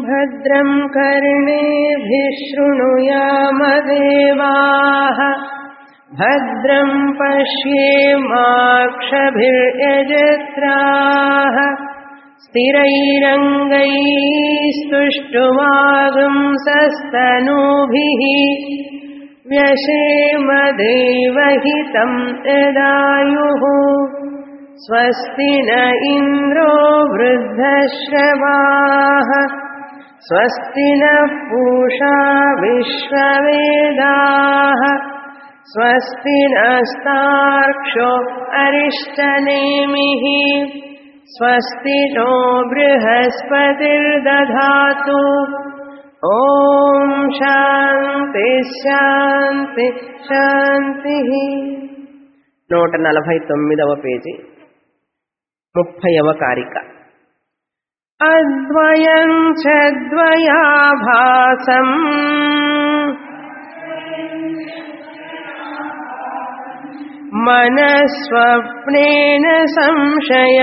भद्रं कर्णेभिः शृणुयामदेवाः भद्रं पश्येमाक्षभिर्यजत्राः स्थिरैरङ्गैस्तुष्टुवागुंसस्तनूभिः व्यशेमदेवहितं यदायुः स्वस्ति न इन्द्रो वृद्धश्रवाः स्वस्ति नः पूषा विश्ववेदाः स्वस्ति नस्तार्क्ष्यो अरिष्टनेमिः स्वस्ति नो बृहस्पतिर्दधातु ॐ శాంతి శాంతి శాంతి నూట నలభై తొమ్మిదవ పేజీ ముప్పైవ కారిక అద్వయం చద్వయాభాసం మనస్వప్నేన సంశయ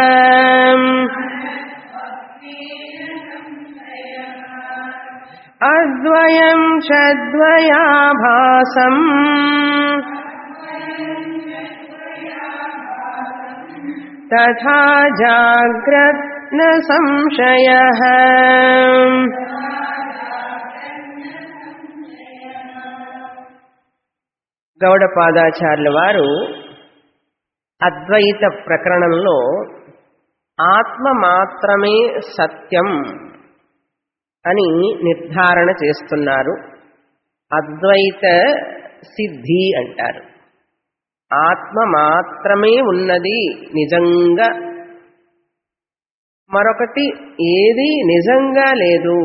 అద్వయం చద్వయాభాసం తథా జాగ్రత్ న సంశయ గౌడపాదాచార్యుల వారు అద్వైత ప్రకరణంలో ఆత్మ మాత్రమే సత్యం అని నిర్ధారణ చేస్తున్నారు అద్వైత సిద్ధి అంటారు ఆత్మ మాత్రమే ఉన్నది నిజంగా మరొకటి ఏది నిజంగా లేదు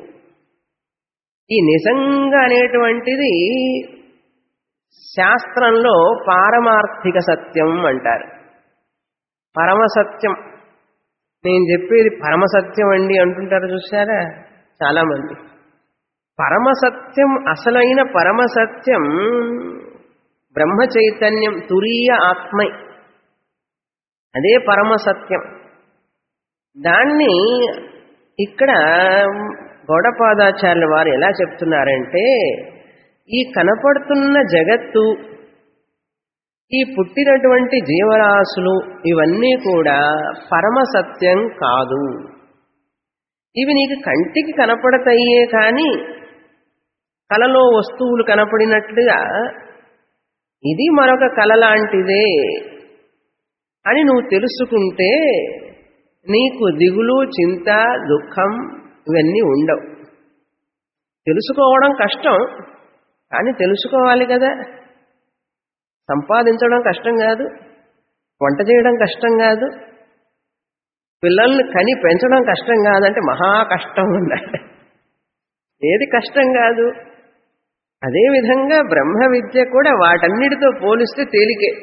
ఈ నిజంగా అనేటువంటిది శాస్త్రంలో పారమార్థిక సత్యం అంటారు పరమసత్యం నేను చెప్పేది పరమసత్యం అండి అంటుంటారు చూసారా చాలా మంది పరమసత్యం అసలైన పరమసత్యం బ్రహ్మ చైతన్యం తురీయ ఆత్మై అదే పరమసత్యం దాన్ని ఇక్కడ గౌడపాదాచార్యుల వారు ఎలా చెప్తున్నారంటే ఈ కనపడుతున్న జగత్తు ఈ పుట్టినటువంటి జీవరాశులు ఇవన్నీ కూడా పరమసత్యం కాదు ఇవి నీకు కంటికి కనపడతాయే కానీ కలలో వస్తువులు కనపడినట్లుగా ఇది మరొక కళ లాంటిదే అని నువ్వు తెలుసుకుంటే నీకు దిగులు చింత దుఃఖం ఇవన్నీ ఉండవు తెలుసుకోవడం కష్టం కానీ తెలుసుకోవాలి కదా సంపాదించడం కష్టం కాదు వంట చేయడం కష్టం కాదు పిల్లల్ని కని పెంచడం కష్టం కాదంటే మహా కష్టం ఉండాలి ఏది కష్టం కాదు అదేవిధంగా బ్రహ్మ విద్య కూడా వాటన్నిటితో పోలిస్తే తేలికే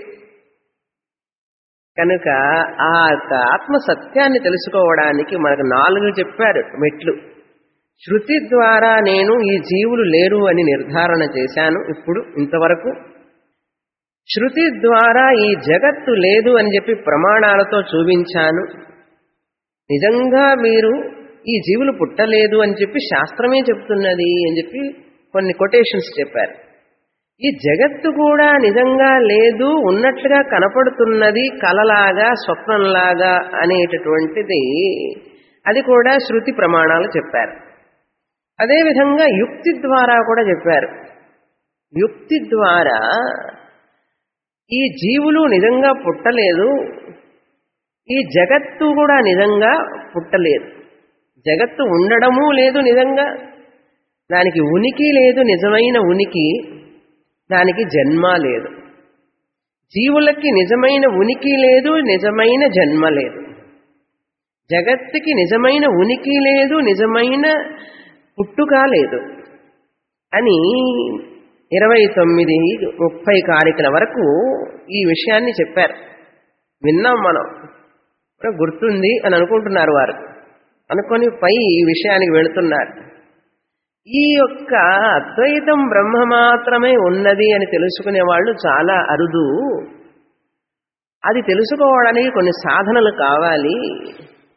కనుక ఆ ఆత్మ సత్యాన్ని తెలుసుకోవడానికి మనకు నాలుగు చెప్పారు మెట్లు శృతి ద్వారా నేను ఈ జీవులు లేరు అని నిర్ధారణ చేశాను ఇప్పుడు ఇంతవరకు శృతి ద్వారా ఈ జగత్తు లేదు అని చెప్పి ప్రమాణాలతో చూపించాను నిజంగా మీరు ఈ జీవులు పుట్టలేదు అని చెప్పి శాస్త్రమే చెప్తున్నది అని చెప్పి కొన్ని కొటేషన్స్ చెప్పారు ఈ జగత్తు కూడా నిజంగా లేదు ఉన్నట్లుగా కనపడుతున్నది కలలాగా స్వప్నంలాగా అనేటటువంటిది అది కూడా శృతి ప్రమాణాలు చెప్పారు అదేవిధంగా యుక్తి ద్వారా కూడా చెప్పారు యుక్తి ద్వారా ఈ జీవులు నిజంగా పుట్టలేదు ఈ జగత్తు కూడా నిజంగా పుట్టలేదు జగత్తు ఉండడము లేదు నిజంగా దానికి ఉనికి లేదు నిజమైన ఉనికి దానికి జన్మ లేదు జీవులకి నిజమైన ఉనికి లేదు నిజమైన జన్మ లేదు జగత్తుకి నిజమైన ఉనికి లేదు నిజమైన పుట్టుక లేదు అని ఇరవై తొమ్మిది ముప్పై కారికల వరకు ఈ విషయాన్ని చెప్పారు విన్నాం మనం గుర్తుంది అని అనుకుంటున్నారు వారు అనుకొని పై ఈ విషయానికి వెళుతున్నారు ఈ యొక్క అద్వైతం బ్రహ్మ మాత్రమే ఉన్నది అని తెలుసుకునే వాళ్ళు చాలా అరుదు అది తెలుసుకోవడానికి కొన్ని సాధనలు కావాలి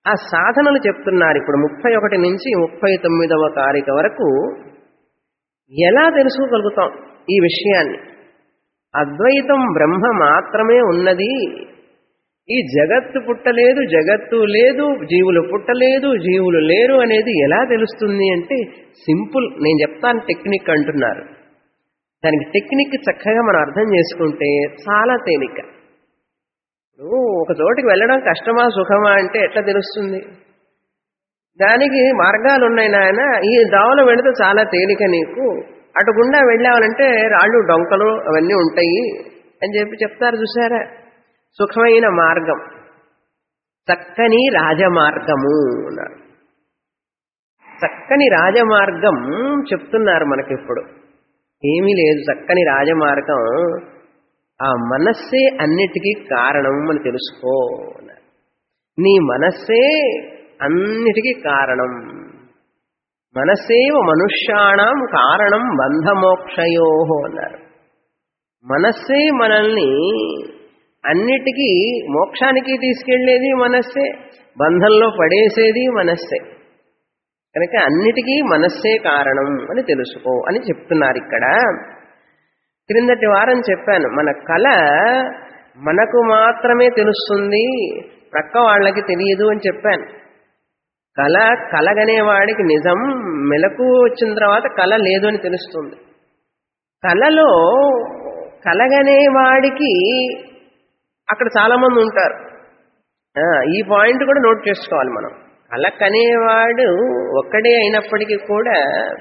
ఆ సాధనలు చెప్తున్నారు ఇప్పుడు ముప్పై ఒకటి నుంచి ముప్పై తొమ్మిదవ తారీఖు వరకు ఎలా తెలుసుకోగలుగుతాం ఈ విషయాన్ని అద్వైతం బ్రహ్మ మాత్రమే ఉన్నది ఈ జగత్తు పుట్టలేదు జగత్తు లేదు జీవులు పుట్టలేదు జీవులు లేరు అనేది ఎలా తెలుస్తుంది అంటే సింపుల్ నేను చెప్తాను టెక్నిక్ అంటున్నారు దానికి టెక్నిక్ చక్కగా మనం అర్థం చేసుకుంటే చాలా తేలిక ఇప్పుడు ఒక చోటికి వెళ్ళడం కష్టమా సుఖమా అంటే ఎట్లా తెలుస్తుంది దానికి మార్గాలు ఉన్నాయి నాయన ఈ దావలో వెళితే చాలా తేలిక నీకు అటు గుండా వెళ్ళావాలంటే రాళ్ళు డొంకలు అవన్నీ ఉంటాయి అని చెప్పి చెప్తారు చూసారా సుఖమైన మార్గం చక్కని రాజమార్గము అన్నారు చక్కని రాజమార్గం చెప్తున్నారు మనకిప్పుడు ఏమీ లేదు చక్కని రాజమార్గం ఆ మనస్సే అన్నిటికీ కారణం అని తెలుసుకో అన్నారు నీ మనస్సే అన్నిటికీ కారణం మనసేవ మనుష్యాణం కారణం బంధమోక్షయో అన్నారు మనస్సే మనల్ని అన్నిటికీ మోక్షానికి తీసుకెళ్లేది మనస్సే బంధంలో పడేసేది మనస్సే కనుక అన్నిటికీ మనస్సే కారణం అని తెలుసుకో అని చెప్తున్నారు ఇక్కడ క్రిందటి వారం చెప్పాను మన కళ మనకు మాత్రమే తెలుస్తుంది ప్రక్క వాళ్ళకి తెలియదు అని చెప్పాను కళ కలగనేవాడికి నిజం మెలకు వచ్చిన తర్వాత కళ లేదు అని తెలుస్తుంది కళలో కలగనేవాడికి అక్కడ చాలామంది ఉంటారు ఈ పాయింట్ కూడా నోట్ చేసుకోవాలి మనం కళ కనేవాడు ఒక్కడే అయినప్పటికీ కూడా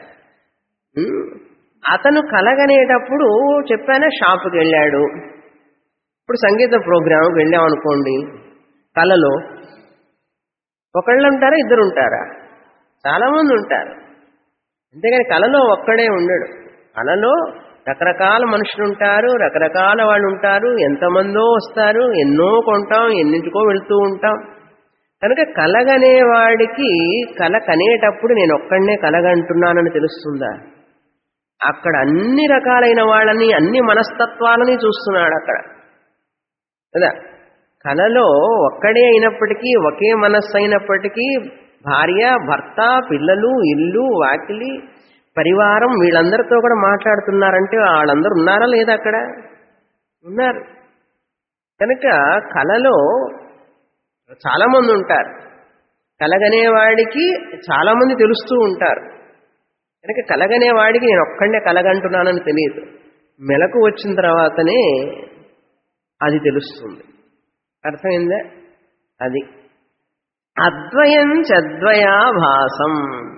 అతను కలగనేటప్పుడు చెప్పానే షాపుకి వెళ్ళాడు ఇప్పుడు సంగీత ప్రోగ్రాంకి వెళ్ళాం అనుకోండి కళలో ఒకళ్ళు ఉంటారా ఇద్దరు ఉంటారా చాలామంది ఉంటారు అంతేగాని కళలో ఒక్కడే ఉండడు కళలో రకరకాల మనుషులు ఉంటారు రకరకాల వాళ్ళు ఉంటారు ఎంతమందో వస్తారు ఎన్నో కొంటాం ఎన్నింటికో వెళ్తూ ఉంటాం కనుక కలగనేవాడికి కల కనేటప్పుడు నేను ఒక్కడనే కలగంటున్నానని తెలుస్తుందా అక్కడ అన్ని రకాలైన వాళ్ళని అన్ని మనస్తత్వాలని చూస్తున్నాడు అక్కడ కదా కలలో ఒక్కడే అయినప్పటికీ ఒకే మనస్సు అయినప్పటికీ భార్య భర్త పిల్లలు ఇల్లు వాకిలి పరివారం వీళ్ళందరితో కూడా మాట్లాడుతున్నారంటే వాళ్ళందరూ ఉన్నారా లేదా అక్కడ ఉన్నారు కనుక కళలో చాలామంది ఉంటారు కలగనేవాడికి చాలామంది తెలుస్తూ ఉంటారు కనుక కలగనేవాడికి నేను ఒక్కడే కలగంటున్నానని తెలియదు మెలకు వచ్చిన తర్వాతనే అది తెలుస్తుంది అర్థమైందా అది అద్వయం చద్వయాభాసం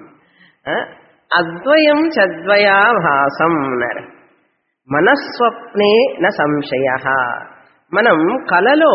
అద్వయం చద్వయాభాసం అన్నారు మనస్వప్నే న సంశయ మనం కలలో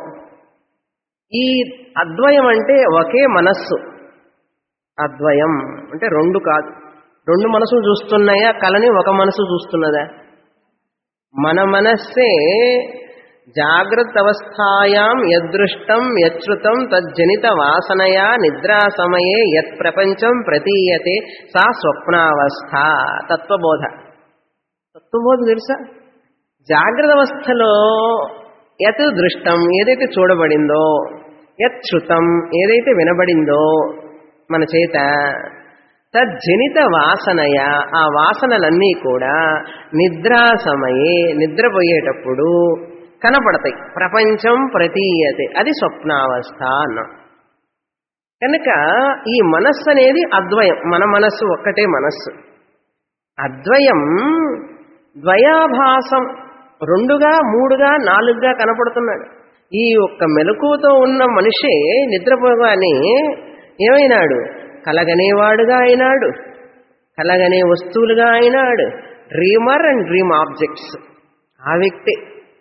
ఈ అద్వయం అంటే ఒకే మనస్సు అద్వయం అంటే రెండు కాదు రెండు మనసులు చూస్తున్నాయా కలని ఒక మనసు చూస్తున్నదా మన మనస్సే జాగ్రత్త అవస్థాయాం యదృష్టం యశ్రుతం తజ్జనిత వాసనయా నిద్రా సమయే యత్ ప్రపంచం ప్రతీయతే సా స్వప్నావస్థ తత్వబోధ తత్వబోధ తెలుసా జాగ్రత్త అవస్థలో యత్ దృష్టం ఏదైతే చూడబడిందో యత్ శృతం ఏదైతే వినబడిందో మన చేత తజ్జనిత వాసనయ ఆ వాసనలన్నీ కూడా నిద్రా సమయే నిద్రపోయేటప్పుడు కనపడతాయి ప్రపంచం ప్రతీయతే అది స్వప్నావస్థ అన్నాం కనుక ఈ మనస్సు అనేది అద్వయం మన మనస్సు ఒక్కటే మనస్సు అద్వయం ద్వయాభాసం రెండుగా మూడుగా నాలుగుగా కనపడుతున్నాడు ఈ ఒక్క మెలకుతో ఉన్న మనిషే నిద్రపోగానే ఏమైనాడు కలగనేవాడుగా అయినాడు కలగనే వస్తువులుగా అయినాడు డ్రీమర్ అండ్ డ్రీమ్ ఆబ్జెక్ట్స్ ఆ వ్యక్తే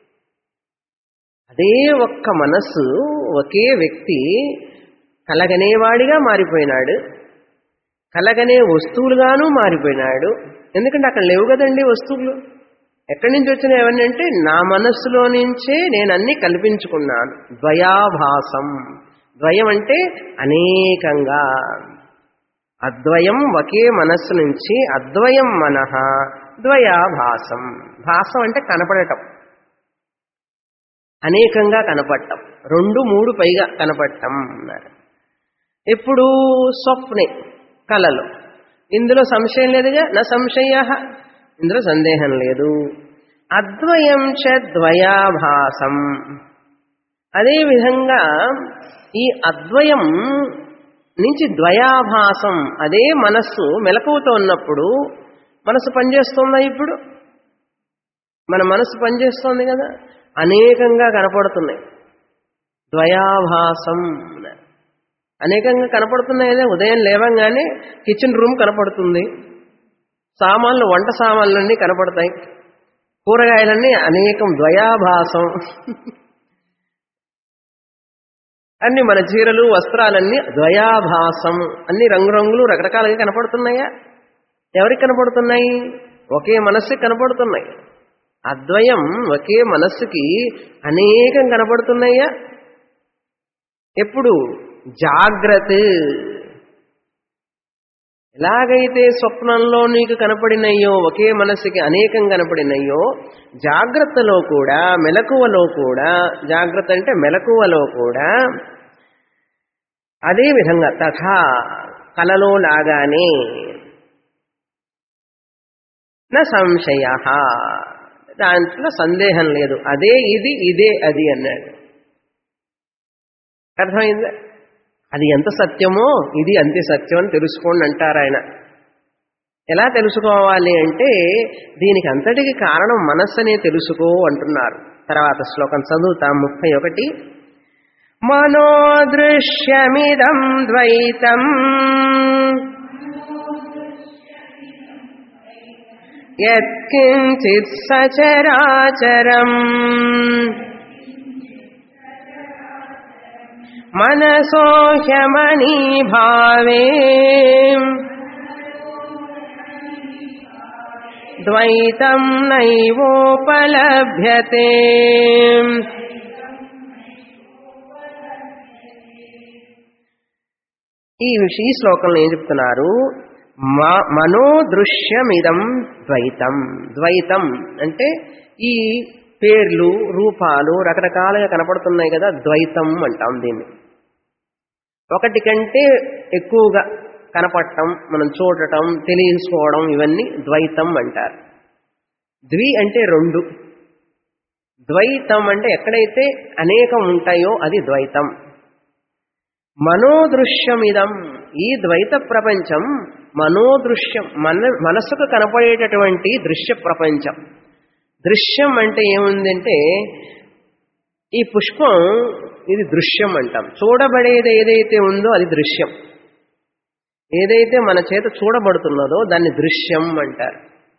అదే ఒక్క మనస్సు ఒకే వ్యక్తి కలగనేవాడిగా మారిపోయినాడు కలగనే వస్తువులుగాను మారిపోయినాడు ఎందుకంటే అక్కడ లేవు కదండి వస్తువులు ఎక్కడి నుంచి వచ్చినాయి అవన్నీ అంటే నా మనస్సులో నుంచే నేను అన్ని కల్పించుకున్నాను ద్వయాభాసం ద్వయం అంటే అనేకంగా అద్వయం ఒకే మనస్సు నుంచి అద్వయం మనః ద్వయాభాసం భాసం అంటే కనపడటం అనేకంగా కనపడటం రెండు మూడు పైగా కనపడటం అన్నారు ఎప్పుడు స్వప్నే కలలో ఇందులో సంశయం లేదుగా నా సంశయ ఇందులో సందేహం లేదు అద్వయం చ ద్వయాభాసం అదేవిధంగా ఈ అద్వయం నుంచి ద్వయాభాసం అదే మనస్సు మెలకువతో ఉన్నప్పుడు మనసు పనిచేస్తుందా ఇప్పుడు మన మనసు పనిచేస్తోంది కదా అనేకంగా కనపడుతున్నాయి ద్వయాభాసం అనేకంగా కనపడుతున్నాయి అదే ఉదయం లేవంగానే కిచెన్ రూమ్ కనపడుతుంది సామాన్లు వంట సామాన్లన్నీ కనపడతాయి కూరగాయలన్నీ అనేకం ద్వయాభాసం అన్ని మన చీరలు వస్త్రాలన్నీ ద్వయాభాసం అన్ని రంగురంగులు రకరకాలుగా కనపడుతున్నాయా ఎవరికి కనపడుతున్నాయి ఒకే మనస్సుకి కనపడుతున్నాయి అద్వయం ఒకే మనస్సుకి అనేకం కనపడుతున్నాయా ఎప్పుడు జాగ్రత్త ఎలాగైతే స్వప్నంలో నీకు కనపడినయ్యో ఒకే మనస్సుకి అనేకం కనపడినయ్యో జాగ్రత్తలో కూడా మెలకువలో కూడా జాగ్రత్త అంటే మెలకువలో కూడా అదే విధంగా తథా కలలో లాగానే నా సంశయ దాంట్లో సందేహం లేదు అదే ఇది ఇదే అది అన్నాడు అర్థమైందా అది ఎంత సత్యమో ఇది అంతే సత్యం అని తెలుసుకోండి అంటారు ఆయన ఎలా తెలుసుకోవాలి అంటే దీనికి అంతటికి కారణం మనస్సనే తెలుసుకో అంటున్నారు తర్వాత శ్లోకం చదువుతాం ముప్పై ఒకటి మనోదృశ్యమిదం ద్వైతం యత్కించిత్ సచరాచరం మనసో హ్యమణీభావే ద్వైతం నైవోపలభ్యతే ఈ ఈ శ్లోకంలో ఏం చెప్తున్నారు మనోదృశ్యమిదం ద్వైతం ద్వైతం అంటే ఈ పేర్లు రూపాలు రకరకాలుగా కనపడుతున్నాయి కదా ద్వైతం అంటాం దీన్ని ఒకటి కంటే ఎక్కువగా కనపడటం మనం చూడటం తెలియసుకోవడం ఇవన్నీ ద్వైతం అంటారు ద్వి అంటే రెండు ద్వైతం అంటే ఎక్కడైతే అనేకం ఉంటాయో అది ద్వైతం మనోదృశ్యమిదం ఈ ద్వైత ప్రపంచం మనోదృశ్యం మన మనస్సుకు కనపడేటటువంటి దృశ్య ప్రపంచం దృశ్యం అంటే ఏముందంటే ఈ పుష్పం ఇది దృశ్యం అంటాం చూడబడేది ఏదైతే ఉందో అది దృశ్యం ఏదైతే మన చేత చూడబడుతున్నదో దాన్ని దృశ్యం అంటారు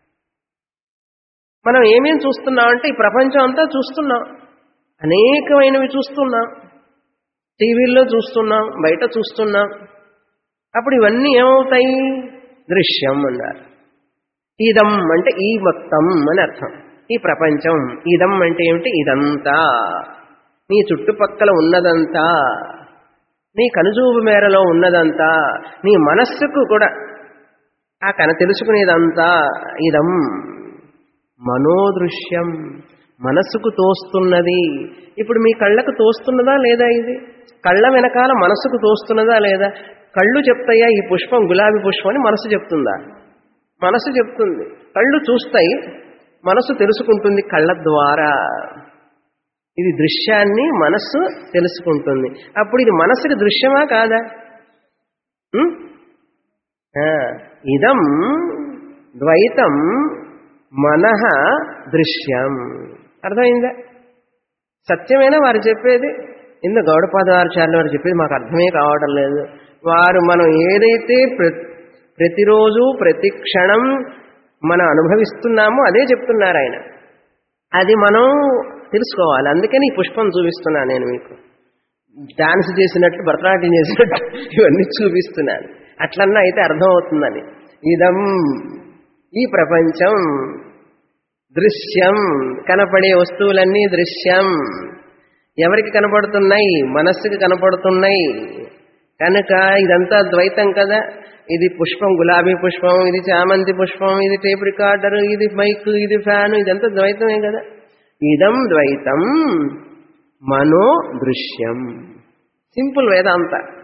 మనం ఏమేం చూస్తున్నాం అంటే ఈ ప్రపంచం అంతా చూస్తున్నాం అనేకమైనవి చూస్తున్నాం టీవీల్లో చూస్తున్నాం బయట చూస్తున్నాం అప్పుడు ఇవన్నీ ఏమవుతాయి దృశ్యం అన్నారు ఇదం అంటే ఈ మొత్తం అని అర్థం ఈ ప్రపంచం ఇదం అంటే ఏమిటి ఇదంతా నీ చుట్టుపక్కల ఉన్నదంతా నీ కనుజూపు మేరలో ఉన్నదంతా నీ మనస్సుకు కూడా ఆ కన తెలుసుకునేదంతా ఇదం మనోదృశ్యం మనస్సుకు తోస్తున్నది ఇప్పుడు మీ కళ్ళకు తోస్తున్నదా లేదా ఇది కళ్ళ వెనకాల మనస్సుకు తోస్తున్నదా లేదా కళ్ళు చెప్తాయా ఈ పుష్పం గులాబీ పుష్పం అని మనసు చెప్తుందా మనసు చెప్తుంది కళ్ళు చూస్తాయి మనసు తెలుసుకుంటుంది కళ్ళ ద్వారా ఇది దృశ్యాన్ని మనస్సు తెలుసుకుంటుంది అప్పుడు ఇది మనసుకి దృశ్యమా కాదా ఉం? ఆ, ఇదం ద్వైతం మనః దృశ్యం అర్థమైందా సత్యమేనా వారు చెప్పేది ఇందు గౌడపాదాచార్యులు వారు చెప్పేది మాకు అర్థమే కావడం లేదు వారు మనం ఏదైతే ప్ర- ప్రతిరోజు ప్రతి క్షణం మనం అనుభవిస్తున్నామో అదే చెప్తున్నారు ఆయన అది మనం తెలుసుకోవాలి అందుకని ఈ పుష్పం చూపిస్తున్నా నేను మీకు డాన్స్ చేసినట్టు భరతనాట్యం చేసినట్టు ఇవన్నీ చూపిస్తున్నాను అట్లన్నా అయితే అర్థమవుతుందని ఇదం ఈ ప్రపంచం దృశ్యం కనపడే వస్తువులన్నీ దృశ్యం ఎవరికి కనపడుతున్నాయి మనస్సుకి కనపడుతున్నాయి కనుక ఇదంతా ద్వైతం కదా ఇది పుష్పం గులాబీ పుష్పం ఇది చామంతి పుష్పం ఇది టేప్ రికార్డర్ ఇది మైక్ ఇది ఫ్యాన్ ఇదంతా ద్వైతమే కదా ఇదం ద్వైతం మనో దృశ్యం సింపుల్ వేదాంత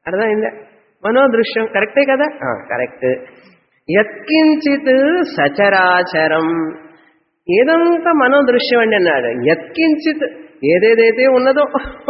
అర్థమైందా మనోదృశ్యం కరెక్టే కదా కరెక్ట్ యత్కించిత్ సచరాచరం ఏదంతా మనోదృశ్యం అండి అన్నాడు యత్కించిత్ ఏదేదైతే ఉన్నదో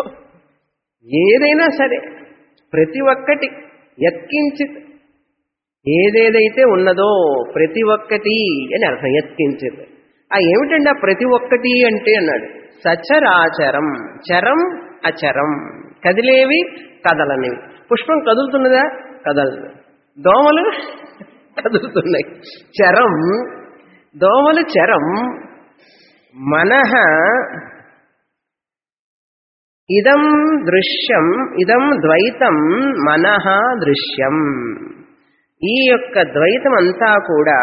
ఏదైనా సరే ప్రతి ఒక్కటి యత్కించిత్ ఏదేదైతే ఉన్నదో ప్రతి ఒక్కటి అని అర్థం యత్కించిత్ ఆ ఏమిటండి ఆ ప్రతి ఒక్కటి అంటే అన్నాడు సచరాచరం చరం అచరం కదిలేవి కదలనివి పుష్పం కదులుతున్నదా కదలదు దోమలు కదులుతున్నాయి చరం దోమలు చరం మనహ ఇదం దృశ్యం ఇదం ద్వైతం మనహ దృశ్యం ఈ యొక్క ద్వైతం అంతా కూడా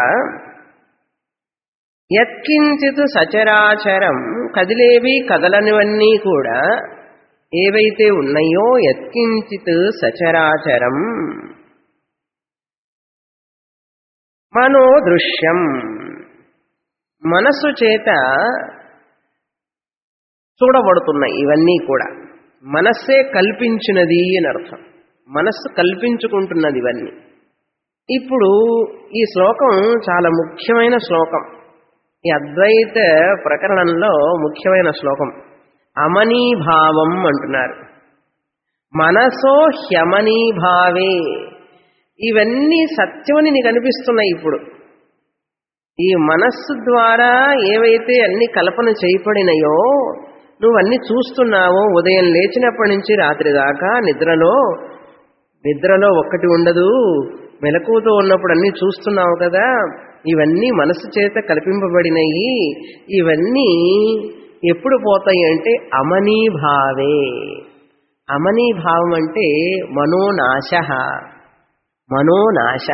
యత్కించిత్ సచరాచరం కదిలేవి కదలనివన్నీ కూడా ఏవైతే ఉన్నాయో యత్కించిత్ సచరాచరం మనోదృశ్యం మనస్సు చేత చూడబడుతున్నాయి ఇవన్నీ కూడా మనస్సే కల్పించినది అని అర్థం మనస్సు కల్పించుకుంటున్నది ఇవన్నీ ఇప్పుడు ఈ శ్లోకం చాలా ముఖ్యమైన శ్లోకం ఈ అద్వైత ప్రకరణంలో ముఖ్యమైన శ్లోకం అమనీభావం అంటున్నారు మనసో హ్యమనీభావే ఇవన్నీ సత్యమని నీకు అనిపిస్తున్నాయి ఇప్పుడు ఈ మనస్సు ద్వారా ఏవైతే అన్ని కల్పన చేయబడినాయో నువ్వు అన్ని చూస్తున్నావో ఉదయం లేచినప్పటి నుంచి రాత్రి దాకా నిద్రలో నిద్రలో ఒక్కటి ఉండదు మెలకువతో ఉన్నప్పుడు అన్ని చూస్తున్నావు కదా ఇవన్నీ మనసు చేత కల్పింపబడినవి ఇవన్నీ ఎప్పుడు పోతాయి అంటే అమనీభావే అమనీభావం అంటే మనోనాశ మనోనాశ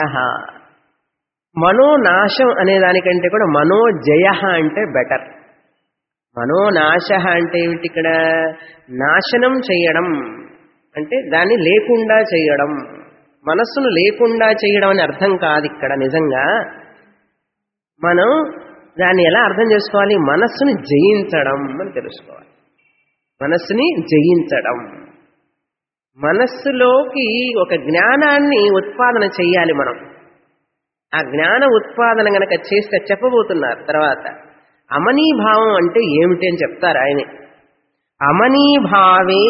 మనోనాశం అనే దానికంటే కూడా మనోజయ అంటే బెటర్ మనోనాశ అంటే ఏమిటి ఇక్కడ నాశనం చేయడం అంటే దాన్ని లేకుండా చేయడం మనస్సును లేకుండా చేయడం అని అర్థం కాదు ఇక్కడ నిజంగా మనం దాన్ని ఎలా అర్థం చేసుకోవాలి మనస్సుని జయించడం అని తెలుసుకోవాలి మనస్సుని జయించడం మనస్సులోకి ఒక జ్ఞానాన్ని ఉత్పాదన చెయ్యాలి మనం ఆ జ్ఞాన ఉత్పాదన గనక చేస్తే చెప్పబోతున్నారు తర్వాత అమనీభావం అంటే ఏమిటి అని చెప్తారు ఆయనే అమనీభావే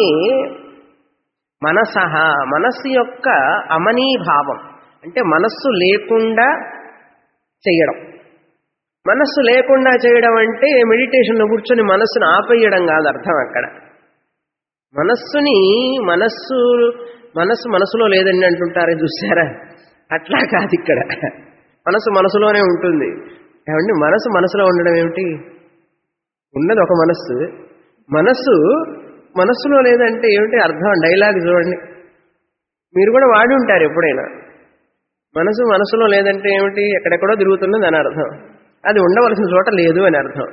మనసహ మనస్సు యొక్క అమనీభావం అంటే మనస్సు లేకుండా చేయడం మనస్సు లేకుండా చేయడం అంటే మెడిటేషన్లో కూర్చొని మనస్సును ఆపేయడం కాదు అర్థం అక్కడ మనస్సుని మనస్సు మనస్సు మనసులో లేదండి అంటుంటారే చూసారా అట్లా కాదు ఇక్కడ మనసు మనసులోనే ఉంటుంది ఏమండి మనసు మనసులో ఉండడం ఏమిటి ఉన్నది ఒక మనస్సు మనస్సు మనస్సులో లేదంటే ఏమిటి అర్థం డైలాగ్ చూడండి మీరు కూడా వాడి ఉంటారు ఎప్పుడైనా మనసు మనసులో లేదంటే ఏమిటి ఎక్కడెక్కడో తిరుగుతున్నది అని అర్థం అది ఉండవలసిన చోట లేదు అని అర్థం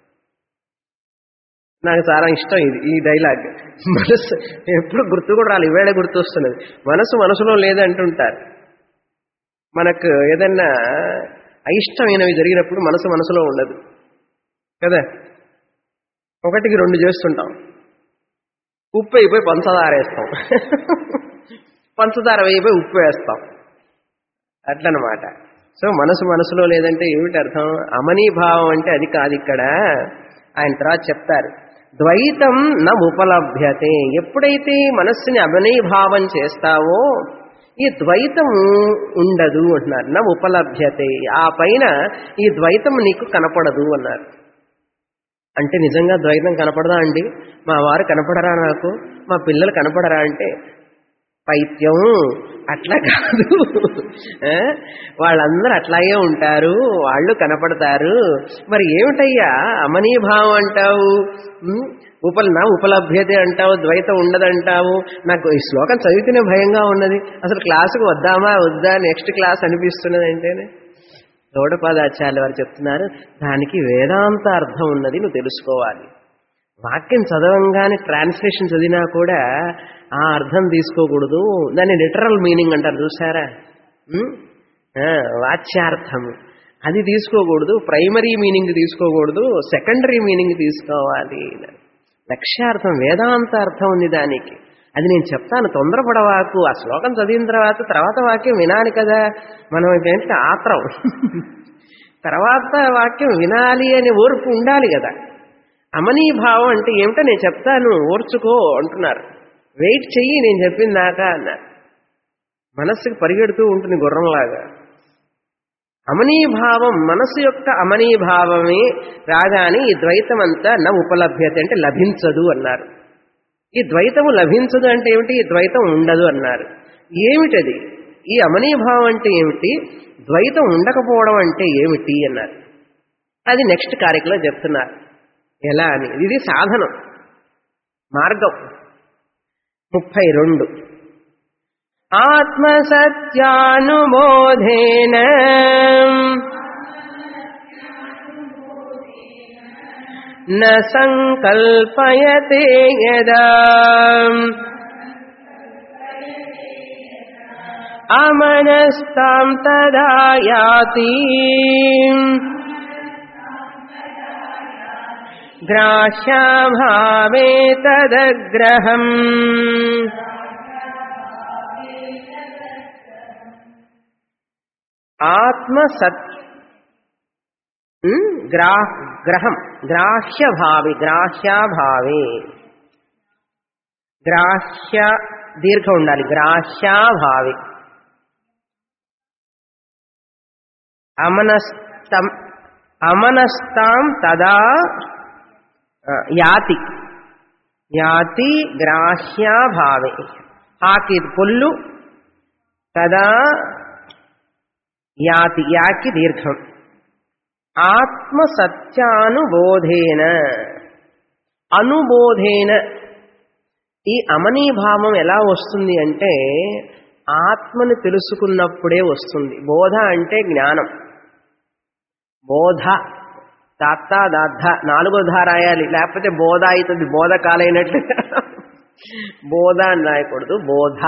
నాకు చాలా ఇష్టం ఇది ఈ డైలాగ్ మనస్సు ఎప్పుడు గుర్తు కూడా రాలి ఇవేళ గుర్తు వస్తున్నది మనసు మనసులో లేదంటుంటారు మనకు ఏదన్నా అయిష్టమైనవి జరిగినప్పుడు మనసు మనసులో ఉండదు కదా ఒకటికి రెండు చేస్తుంటాం ఉప్పు అయిపోయి పంచదార వేస్తాం పంచదార వేయిపోయి ఉప్పు వేస్తాం అట్లనమాట సో మనసు మనసులో లేదంటే ఏమిటి అర్థం అమనీభావం అంటే అది కాదు ఇక్కడ ఆయన తర్వాత చెప్తారు ద్వైతం న ఉపలభ్యతే ఎప్పుడైతే మనస్సుని అమనీభావం చేస్తావో ఈ ద్వైతం ఉండదు అంటున్నారు నా ఉపలభ్యతే ఆ పైన ఈ ద్వైతం నీకు కనపడదు అన్నారు అంటే నిజంగా ద్వైతం కనపడదా అండి మా వారు కనపడరా నాకు మా పిల్లలు కనపడరా అంటే పైత్యం అట్లా కాదు వాళ్ళందరూ అట్లాగే ఉంటారు వాళ్ళు కనపడతారు మరి ఏమిటయ్యా అమనీభావం అంటావు ఉపల నా ఉపలభ్యత అంటావు ద్వైతం ఉండదంటావు నాకు ఈ శ్లోకం చదివితేనే భయంగా ఉన్నది అసలు క్లాసుకు వద్దామా వద్దా నెక్స్ట్ క్లాస్ అనిపిస్తున్నది అంటేనే గౌడపాదాచార్య వారు చెప్తున్నారు దానికి వేదాంత అర్థం ఉన్నది నువ్వు తెలుసుకోవాలి వాక్యం చదవంగానే ట్రాన్స్లేషన్ చదివినా కూడా ఆ అర్థం తీసుకోకూడదు దాన్ని లిటరల్ మీనింగ్ అంటారు చూసారా వాచ్యార్థం అది తీసుకోకూడదు ప్రైమరీ మీనింగ్ తీసుకోకూడదు సెకండరీ మీనింగ్ తీసుకోవాలి లక్ష్యార్థం వేదాంత అర్థం ఉంది దానికి అది నేను చెప్తాను తొందరపడవాకు ఆ శ్లోకం చదివిన తర్వాత తర్వాత వాక్యం వినాలి కదా మనం ఏంటంటే ఆత్రం తర్వాత వాక్యం వినాలి అనే ఓర్పు ఉండాలి కదా అమనీభావం అంటే ఏమిటో నేను చెప్తాను ఓర్చుకో అంటున్నారు వెయిట్ చెయ్యి నేను చెప్పిందాక అన్నారు మనస్సుకి పరిగెడుతూ ఉంటుంది గుర్రంలాగా అమనీభావం మనసు యొక్క అమనీభావమే రాగానే ఈ ద్వైతం అంతా నా ఉపలభ్యత అంటే లభించదు అన్నారు ఈ ద్వైతము లభించదు అంటే ఏమిటి ఈ ద్వైతం ఉండదు అన్నారు ఏమిటది ఈ అమనీభావం అంటే ఏమిటి ద్వైతం ఉండకపోవడం అంటే ఏమిటి అన్నారు అది నెక్స్ట్ కార్యక్రమం చెప్తున్నారు ఎలా అని ఇది సాధనం మార్గం ముప్పై రెండు ఆత్మసత్యానుబోధేన న సంకల్పయతే యదా అమనస్తాం తదా యాతి గ్రాహ్యాభావే తదగ్రహం ఆత్మసత్ గ్రా గ్రహం గ్రాహ్యభావి గ్రాహ్యాభావే గ్రాహ్య దీర్ఘ ఉండాలి గ్రాహ్యాభావి అమనస్తం అమనస్తాం తదా యాతి యాతి గ్రాహ్యాభావే ఆకి పొల్లు తదా యాతి యాకి దీర్ఘం ఆత్మసత్యానుబోధేన అనుబోధేన ఈ అమనీభావం ఎలా వస్తుంది అంటే ఆత్మను తెలుసుకున్నప్పుడే వస్తుంది బోధ అంటే జ్ఞానం బోధ దాత్త దాద్ధ నాలుగో ధా రాయాలి లేకపోతే బోధ అవుతుంది బోధ కాలైనట్లు బోధ అని రాయకూడదు బోధ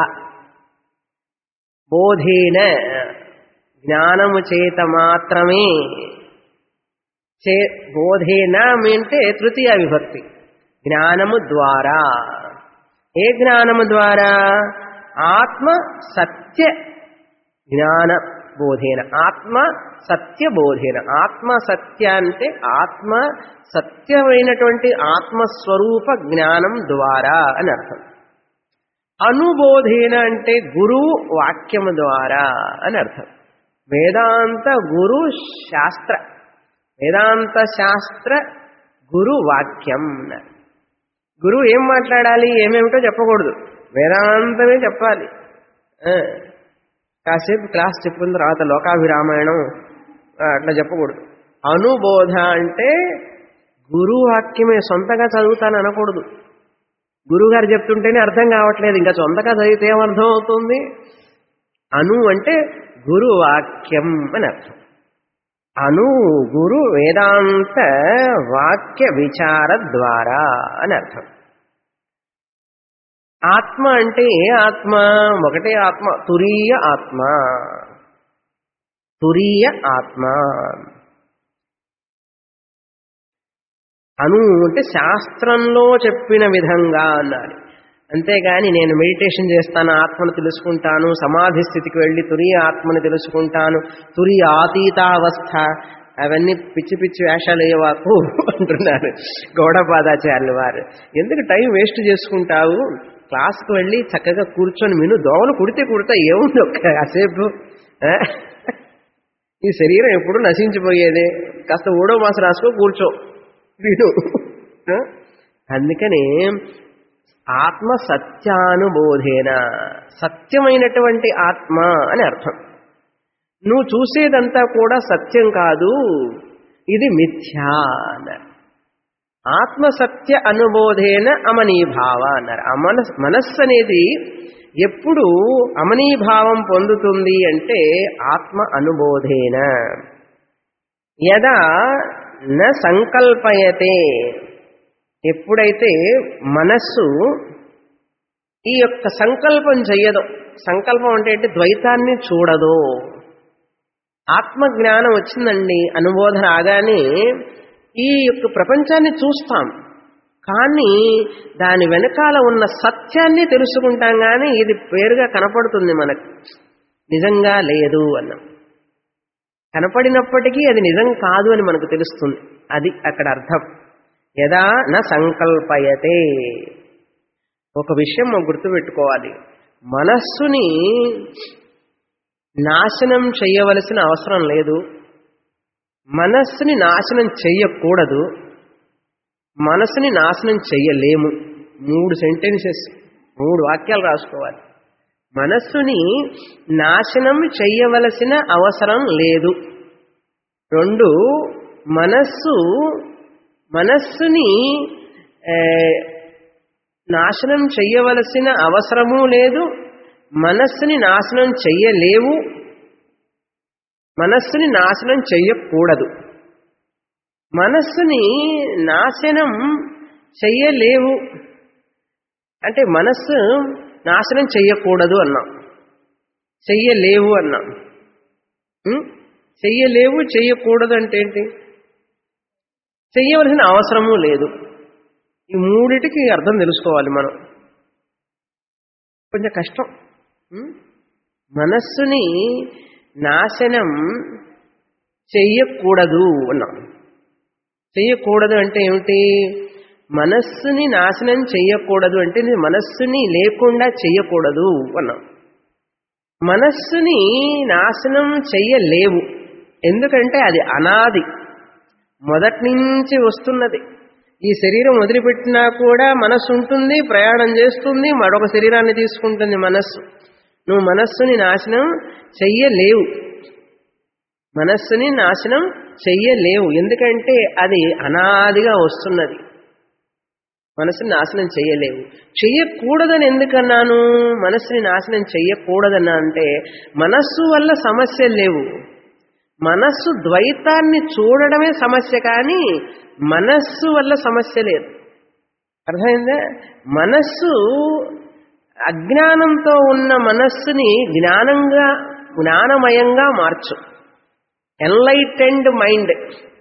బోధేన జ్ఞానము చేత మాత్రమే చే బోధేన అంటే తృతీయ విభక్తి జ్ఞానము ద్వారా ఏ జ్ఞానము ద్వారా ఆత్మ సత్య జ్ఞాన బోధేన ఆత్మ సత్య బోధేన ఆత్మ సత్య అంటే ఆత్మ సత్యమైనటువంటి ఆత్మస్వరూప జ్ఞానం ద్వారా అని అర్థం అనుబోధేన అంటే గురువు వాక్యము ద్వారా అని అర్థం వేదాంత గురు శాస్త్ర వేదాంత శాస్త్ర గురు వాక్యం గురువు ఏం మాట్లాడాలి ఏమేమిటో చెప్పకూడదు వేదాంతమే చెప్పాలి కాసేపు క్లాస్ చెప్పుకున్న తర్వాత లోకాభిరామాయణం అట్లా చెప్పకూడదు అనుబోధ అంటే గురువు వాక్యమే సొంతగా చదువుతాను అనకూడదు గురువుగారు చెప్తుంటేనే అర్థం కావట్లేదు ఇంకా సొంతగా చదివితే ఏమర్థం అవుతుంది అను అంటే గురు వాక్యం అని అర్థం అను గురు వేదాంత వాక్య విచార ద్వారా అని అర్థం ఆత్మ అంటే ఏ ఆత్మ ఒకటే ఆత్మ తురీయ ఆత్మ తురీయ ఆత్మ అను అంటే శాస్త్రంలో చెప్పిన విధంగా అన్నారు అంతేగాని నేను మెడిటేషన్ చేస్తాను ఆత్మను తెలుసుకుంటాను సమాధి స్థితికి వెళ్ళి తురియ ఆత్మను తెలుసుకుంటాను తురియ ఆతీతావస్థ అవన్నీ పిచ్చి పిచ్చి వేషాలు వేయవాకు అంటున్నారు గౌడపాదాచార్యులు వారు ఎందుకు టైం వేస్ట్ చేసుకుంటావు క్లాస్కి వెళ్ళి చక్కగా కూర్చొని విను దోమలు కుడితే కుడితే ఏముంది ఒక్క కాసేపు ఈ శరీరం ఎప్పుడు నశించిపోయేదే కాస్త ఓడో మాసం రాసుకో కూర్చో విను అందుకని ఆత్మ సత్యానుబోధేన సత్యమైనటువంటి ఆత్మ అని అర్థం నువ్వు చూసేదంతా కూడా సత్యం కాదు ఇది మిథ్యా అన్నారు ఆత్మ సత్య అనుబోధేన అమనీభావ అన్నారు అమన మనస్సు అనేది ఎప్పుడు అమనీభావం పొందుతుంది అంటే ఆత్మ అనుబోధేన యదా న సంకల్పయతే ఎప్పుడైతే మనస్సు ఈ యొక్క సంకల్పం చెయ్యదో సంకల్పం అంటే ఏంటి ద్వైతాన్ని చూడదో ఆత్మజ్ఞానం వచ్చిందండి అనుబోధ రాగానే ఈ యొక్క ప్రపంచాన్ని చూస్తాం కానీ దాని వెనకాల ఉన్న సత్యాన్ని తెలుసుకుంటాం కానీ ఇది పేరుగా కనపడుతుంది మనకు నిజంగా లేదు అన్నాం కనపడినప్పటికీ అది నిజం కాదు అని మనకు తెలుస్తుంది అది అక్కడ అర్థం యదా నా సంకల్పయతే ఒక విషయం మనం గుర్తుపెట్టుకోవాలి మనస్సుని నాశనం చేయవలసిన అవసరం లేదు మనస్సుని నాశనం చెయ్యకూడదు మనసుని నాశనం చెయ్యలేము మూడు సెంటెన్సెస్ మూడు వాక్యాలు రాసుకోవాలి మనస్సుని నాశనం చెయ్యవలసిన అవసరం లేదు రెండు మనస్సు మనస్సుని ఏ, నాశనం చెయ్యవలసిన అవసరము లేదు మనస్సుని నాశనం చెయ్యలేవు మనస్సుని నాశనం చెయ్యకూడదు మనస్సుని నాశనం చెయ్యలేవు అంటే మనస్సు నాశనం చెయ్యకూడదు అన్నాం చెయ్యలేవు అన్నాం ఉం? చెయ్యలేవు చెయ్యకూడదు అంటే ఏంటి చెయ్యవలసిన అవసరము లేదు ఈ మూడిటికి అర్థం తెలుసుకోవాలి మనం కొంచెం కష్టం ఉం? మనస్సుని నాశనం చెయ్యకూడదు అన్నాం చెయ్యకూడదు అంటే ఏమిటి మనస్సుని నాశనం చెయ్యకూడదు అంటే నీ మనస్సుని లేకుండా చెయ్యకూడదు అన్నాం మనస్సుని నాశనం చెయ్యలేవు ఎందుకంటే అది అనాది మొదటి నుంచి వస్తున్నది ఈ శరీరం వదిలిపెట్టినా కూడా మనస్సు ఉంటుంది ప్రయాణం చేస్తుంది మరొక శరీరాన్ని తీసుకుంటుంది మనస్సు నువ్వు మనస్సుని నాశనం చెయ్యలేవు మనస్సుని నాశనం చెయ్యలేవు ఎందుకంటే అది అనాదిగా వస్తున్నది మనసుని నాశనం చెయ్యలేవు చెయ్యకూడదని ఎందుకన్నాను మనస్సుని నాశనం చెయ్యకూడదన్నా అంటే మనస్సు వల్ల సమస్యలు లేవు మనస్సు ద్వైతాన్ని చూడడమే సమస్య కానీ మనస్సు వల్ల సమస్య లేదు అర్థమైందా మనస్సు అజ్ఞానంతో ఉన్న మనస్సుని జ్ఞానంగా జ్ఞానమయంగా మార్చు ఎన్లైటెండ్ మైండ్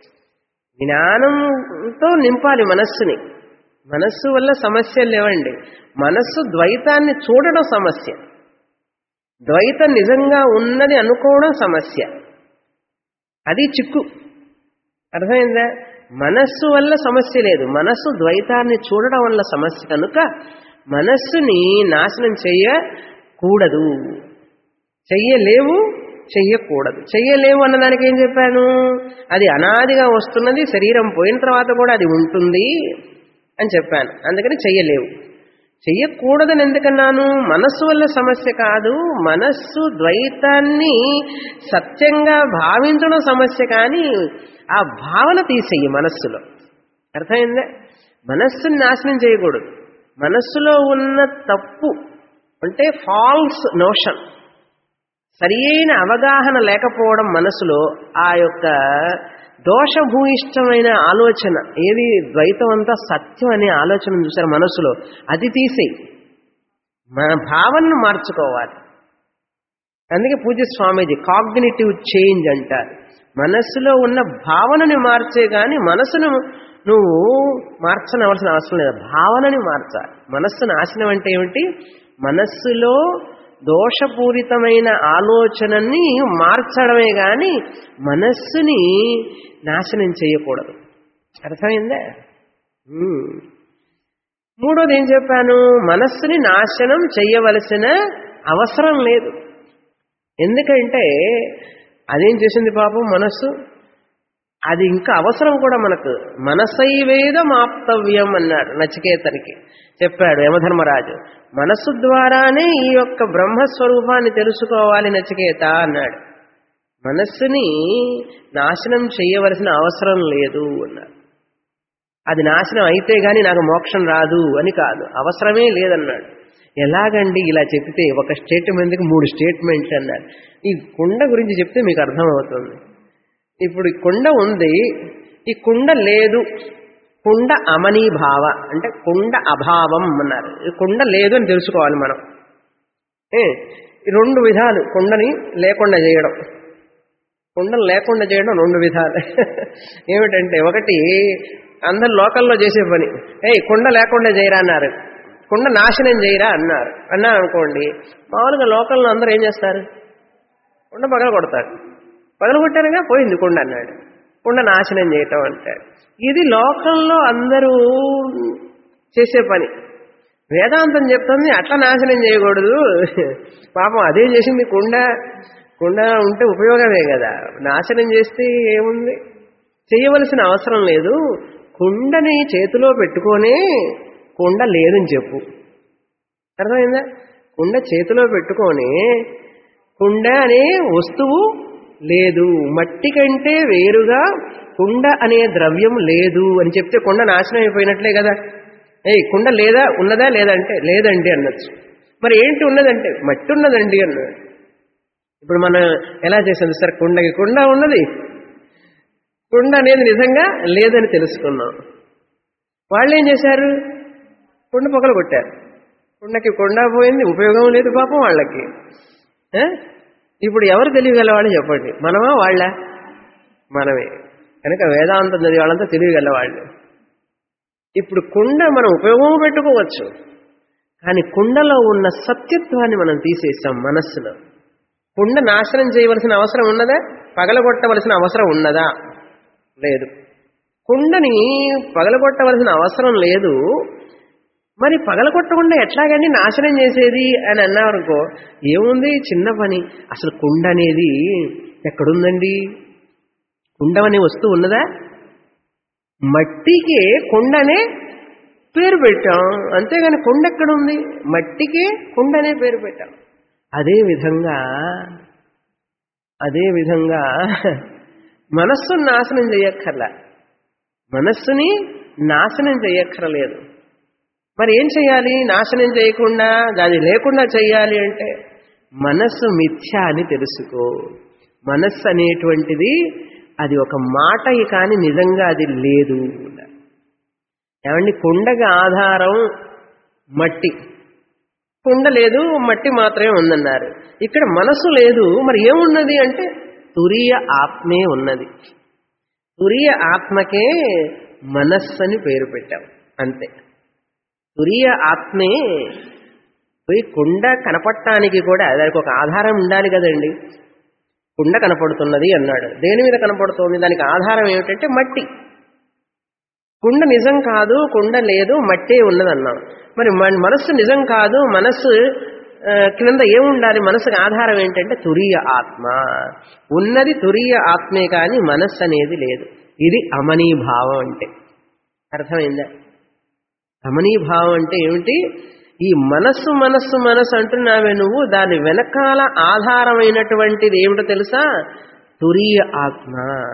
జ్ఞానంతో నింపాలి మనస్సుని మనస్సు వల్ల సమస్యలు లేవండి మనస్సు ద్వైతాన్ని చూడడం సమస్య ద్వైతం నిజంగా ఉన్నది అనుకోవడం సమస్య అది చిక్కు అర్థమైందా మనస్సు వల్ల సమస్య లేదు మనస్సు ద్వైతాన్ని చూడడం వల్ల సమస్య కనుక మనస్సుని నాశనం చెయ్యకూడదు చెయ్యలేవు చెయ్యకూడదు చెయ్యలేవు అన్నదానికి ఏం చెప్పాను అది అనాదిగా వస్తున్నది శరీరం పోయిన తర్వాత కూడా అది ఉంటుంది అని చెప్పాను అందుకని చెయ్యలేవు చెయ్యకూడదని ఎందుకన్నాను మనస్సు వల్ల సమస్య కాదు మనస్సు ద్వైతాన్ని సత్యంగా భావించడం సమస్య కానీ ఆ భావన తీసేయి మనస్సులో అర్థమైందా మనస్సుని నాశనం చేయకూడదు మనస్సులో ఉన్న తప్పు అంటే ఫాల్స్ నోషన్ సరి అయిన అవగాహన లేకపోవడం మనసులో ఆ యొక్క దోషభూయిష్టమైన ఆలోచన ఏది ద్వైతం అంతా సత్యం అనే ఆలోచన చూసారు మనసులో అది తీసేయి మన భావనను మార్చుకోవాలి అందుకే పూజ్య స్వామీజీ కాగ్నిటివ్ చేంజ్ అంటారు మనస్సులో ఉన్న భావనని మార్చే కానీ మనసును నువ్వు మార్చనవలసిన అవసరం లేదు భావనని మార్చాలి మనస్సు నాశనం అంటే ఏమిటి మనస్సులో దోషపూరితమైన ఆలోచనని మార్చడమే కానీ మనస్సుని నాశనం చేయకూడదు అర్థమైందా ఉమ్. మూడోది ఏం చెప్పాను మనస్సుని నాశనం చెయ్యవలసిన అవసరం లేదు ఎందుకంటే అదేం చేసింది పాపం మనస్సు అది ఇంకా అవసరం కూడా మనకు మనసైవేదం ఆప్తవ్యం అన్నాడు నచికేతనికి చెప్పాడు యమధర్మరాజు మనస్సు ద్వారానే ఈ యొక్క బ్రహ్మస్వరూపాన్ని తెలుసుకోవాలి నచికేత అన్నాడు మనస్సుని నాశనం చేయవలసిన అవసరం లేదు అన్నాడు అది నాశనం అయితే గాని నాకు మోక్షం రాదు అని కాదు అవసరమే లేదన్నాడు ఎలాగండి ఇలా చెప్తే ఒక స్టేట్మెంట్కి మూడు స్టేట్మెంట్స్ అన్నారు ఈ కుండ గురించి చెప్తే మీకు అర్థమవుతుంది ఇప్పుడు ఈ కుండ ఉంది ఈ కుండ లేదు కుండ అమనీభావ అంటే కుండ అభావం అన్నారు ఈ కుండ లేదు అని తెలుసుకోవాలి మనం ఏ ఈ రెండు విధాలు కుండని లేకుండా చేయడం కుండను లేకుండా చేయడం రెండు విధాలు ఏమిటంటే ఒకటి అందరు లోకల్లో చేసే పని ఏయ్ కుండ లేకుండా చేయరా అన్నారు కుండ నాశనం చేయరా అన్నారు అన్నారు అనుకోండి మామూలుగా లోకల్లో అందరూ ఏం చేస్తారు కుండ పగల కొడతారు పగల కొట్టారుగా పోయింది కుండ అన్నాడు కుండ నాశనం చేయటం అంటాడు ఇది లోకంలో అందరూ చేసే పని వేదాంతం చెప్తుంది అట్లా నాశనం చేయకూడదు పాపం అదే చేసింది కుండ కుండ ఉంటే ఉపయోగమే కదా నాశనం చేస్తే ఏముంది చేయవలసిన అవసరం లేదు కుండని చేతిలో పెట్టుకొనే కుండ లేదని చెప్పు అర్థమైందా కుండ చేతిలో పెట్టుకొని కుండ అనే వస్తువు లేదు మట్టి కంటే వేరుగా కుండ అనే ద్రవ్యం లేదు అని చెప్తే కుండ నాశనం అయిపోయినట్లే కదా ఏయ్ కుండ లేదా ఉన్నదా లేదంటే లేదండి అనొచ్చు మరి ఏంటి ఉన్నదంటే మట్టి ఉన్నదండి అన్నాడు ఇప్పుడు మనం ఎలా చేసాం సార్ కుండకి కుండ ఉన్నది కుండ అనేది నిజంగా లేదని తెలుసుకున్నాం వాళ్ళు ఏం చేశారు కుండ పొగలు కొట్టారు కుండకి కొండ పోయింది ఉపయోగం లేదు పాపం వాళ్ళకి ఆ? ఇప్పుడు ఎవరు తెలియగలవాళ్ళు చెప్పండి మనమా వాళ్ళ మనమే కనుక వేదాంతం చదివే వాళ్ళంతా తెలియగలవాళ్ళు ఇప్పుడు కుండ మనం ఉపయోగం పెట్టుకోవచ్చు కానీ కుండలో ఉన్న సత్యత్వాన్ని మనం తీసేసాం మనస్సులో కుండ నాశనం చేయవలసిన అవసరం ఉన్నదా పగలగొట్టవలసిన అవసరం ఉన్నదా లేదు కుండని పగలగొట్టవలసిన అవసరం లేదు మరి పగలగొట్టకుండా ఎట్లాగండి నాశనం చేసేది అని అన్నారనుకో ఏముంది చిన్న పని అసలు కుండ అనేది ఎక్కడుందండి కుండం అనే వస్తువు ఉన్నదా మట్టికి కుండనే పేరు పెట్టాం అంతేగాని కుండ ఎక్కడుంది మట్టికి కుండనే పేరు పెట్టాం అదే విధంగా అదే విధంగా మనస్సును నాశనం చేయక్కర్లా మనస్సుని నాశనం చేయక్కర్లేదు మరి ఏం చేయాలి నాశనం చేయకుండా దాన్ని లేకుండా చేయాలి అంటే మనస్సు మిథ్య అని తెలుసుకో మనస్సు అనేటువంటిది అది ఒక మాట కానీ నిజంగా అది లేదు ఏమండి కుండకి ఆధారం మట్టి కుండ లేదు మట్టి మాత్రమే ఉందన్నారు ఇక్కడ మనసు లేదు మరి ఏమున్నది అంటే తురియ ఆత్మే ఉన్నది తురియ ఆత్మకే మనస్సు అని పేరు పెట్టాం అంతే తురియ ఆత్మే పోయి కుండ కనపడటానికి కూడా దానికి ఒక ఆధారం ఉండాలి కదండి కుండ కనపడుతున్నది అన్నాడు దేని మీద కనపడుతోంది దానికి ఆధారం ఏమిటంటే మట్టి కుండ నిజం కాదు కుండ లేదు మట్టే ఉన్నదన్నాం మరి మన మనస్సు నిజం కాదు మనస్సు ఆ, క్రింద ఏముండాలి మనసుకు ఆధారం ఏంటంటే తురియ ఆత్మ ఉన్నది తురియ ఆత్మే కానీ మనస్సు అనేది లేదు ఇది అమనీభావం అంటే అర్థమైందా అమనీభావం అంటే ఏమిటి ఈ మనస్సు మనస్సు మనస్సు అంటున్నావే నువ్వు దాని వెనకాల ఆధారమైనటువంటిది ఏమిటో తెలుసా తురియ ఆత్మ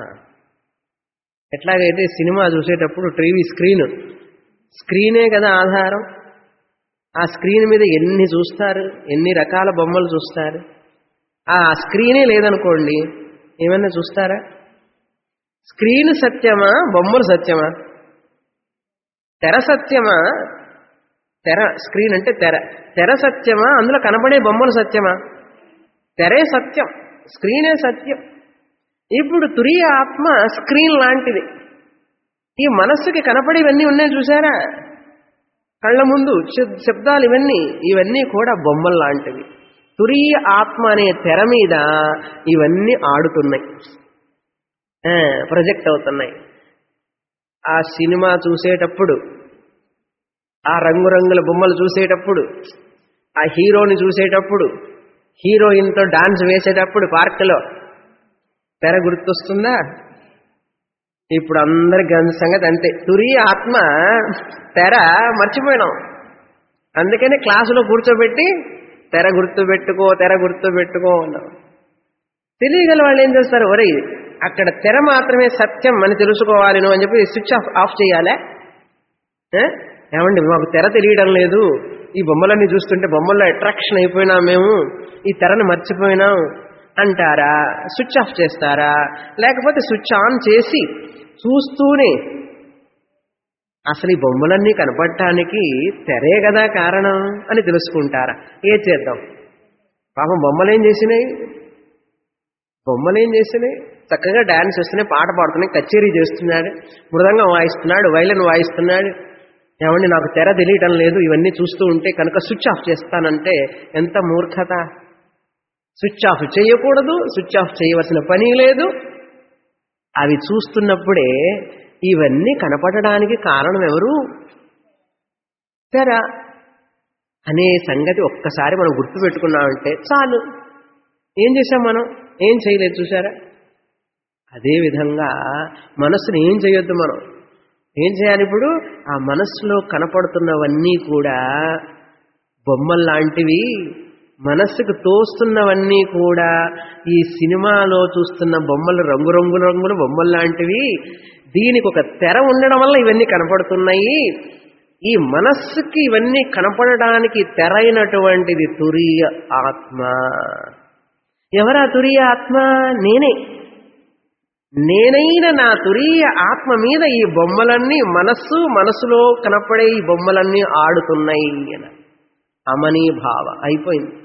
ఎట్లాగైతే సినిమా చూసేటప్పుడు టీవీ స్క్రీన్ స్క్రీనే కదా ఆధారం ఆ స్క్రీన్ మీద ఎన్ని చూస్తారు ఎన్ని రకాల బొమ్మలు చూస్తారు ఆ స్క్రీనే లేదనుకోండి ఏమైనా చూస్తారా స్క్రీన్ సత్యమా బొమ్మలు సత్యమా తెర సత్యమా తెర స్క్రీన్ అంటే తెర తెర సత్యమా అందులో కనబడే బొమ్మలు సత్యమా తెరే సత్యం స్క్రీనే సత్యం ఇప్పుడు తురియ ఆత్మ స్క్రీన్ లాంటిది ఈ మనస్సుకి కనపడేవన్నీ ఉన్నాయి చూసారా కళ్ళ ముందు శబ్- శబ్దాలు ఇవన్నీ ఇవన్నీ కూడా బొమ్మలు లాంటివి తురియ ఆత్మ అనే తెర మీద ఇవన్నీ ఆడుతున్నాయి ఆ, ప్రొజెక్ట్ అవుతున్నాయి ఆ సినిమా చూసేటప్పుడు ఆ రంగురంగుల బొమ్మలు చూసేటప్పుడు ఆ హీరోని చూసేటప్పుడు హీరోయిన్తో డాన్స్ వేసేటప్పుడు పార్కులో తెర గుర్తొస్తుందా ఇప్పుడు అందరికి అంత సంగతి అంతే తురి ఆత్మ తెర మర్చిపోయినాం అందుకని క్లాసులో కూర్చోబెట్టి తెర గుర్తు పెట్టుకో తెర గుర్తు పెట్టుకో అన్నాం తెలియగల వాళ్ళు ఏం చేస్తారు ఒరే అక్కడ తెర మాత్రమే సత్యం అని తెలుసుకోవాలి నువ్వు అని చెప్పి స్విచ్ ఆఫ్ ఆఫ్ చేయాలా ఏ? ఏమండి మాకు తెర తెలియడం లేదు ఈ బొమ్మలన్నీ చూస్తుంటే బొమ్మల్లో అట్రాక్షన్ అయిపోయినాం మేము ఈ తెరను మర్చిపోయినాం అంటారా స్విచ్ ఆఫ్ చేస్తారా లేకపోతే స్విచ్ ఆన్ చేసి చూస్తూనే అసలు ఈ బొమ్మలన్నీ కనపడటానికి తెరే కదా కారణం అని తెలుసుకుంటారా ఏ చేద్దాం పాపం బొమ్మలేం చేసినాయి బొమ్మలేం చేసినాయి చక్కగా డాన్స్ చేస్తున్నాయి పాట పాడుతున్నాయి కచేరీ చేస్తున్నాడు మృదంగం వాయిస్తున్నాడు వైలన్ వాయిస్తున్నాడు ఏమండి నాకు తెర తెలియటం లేదు ఇవన్నీ చూస్తూ ఉంటే కనుక స్విచ్ ఆఫ్ చేస్తానంటే ఎంత మూర్ఖత స్విచ్ ఆఫ్ చేయకూడదు స్విచ్ ఆఫ్ చేయవలసిన పని లేదు అవి చూస్తున్నప్పుడే ఇవన్నీ కనపడడానికి కారణం ఎవరు తెర అనే సంగతి ఒక్కసారి మనం గుర్తుపెట్టుకున్నామంటే చాలు ఏం చేశాం మనం ఏం చేయలేదు చూసారా అదేవిధంగా మనస్సుని ఏం చేయొద్దు మనం ఏం చేయాలి ఇప్పుడు ఆ మనస్సులో కనపడుతున్నవన్నీ కూడా బొమ్మల్లాంటివి మనస్సుకు తోస్తున్నవన్నీ కూడా ఈ సినిమాలో చూస్తున్న బొమ్మలు రంగురంగు రంగుల బొమ్మల్లాంటివి దీనికి ఒక తెర ఉండడం వల్ల ఇవన్నీ కనపడుతున్నాయి ఈ మనస్సుకి ఇవన్నీ కనపడడానికి తెరైనటువంటిది తురియ ఆత్మ ఎవరా తురియ ఆత్మ నేనే నేనైన నా తురీయ ఆత్మ మీద ఈ బొమ్మలన్నీ మనస్సు మనసులో కనపడే ఈ బొమ్మలన్నీ ఆడుతున్నాయి అని అమనీ భావ అయిపోయింది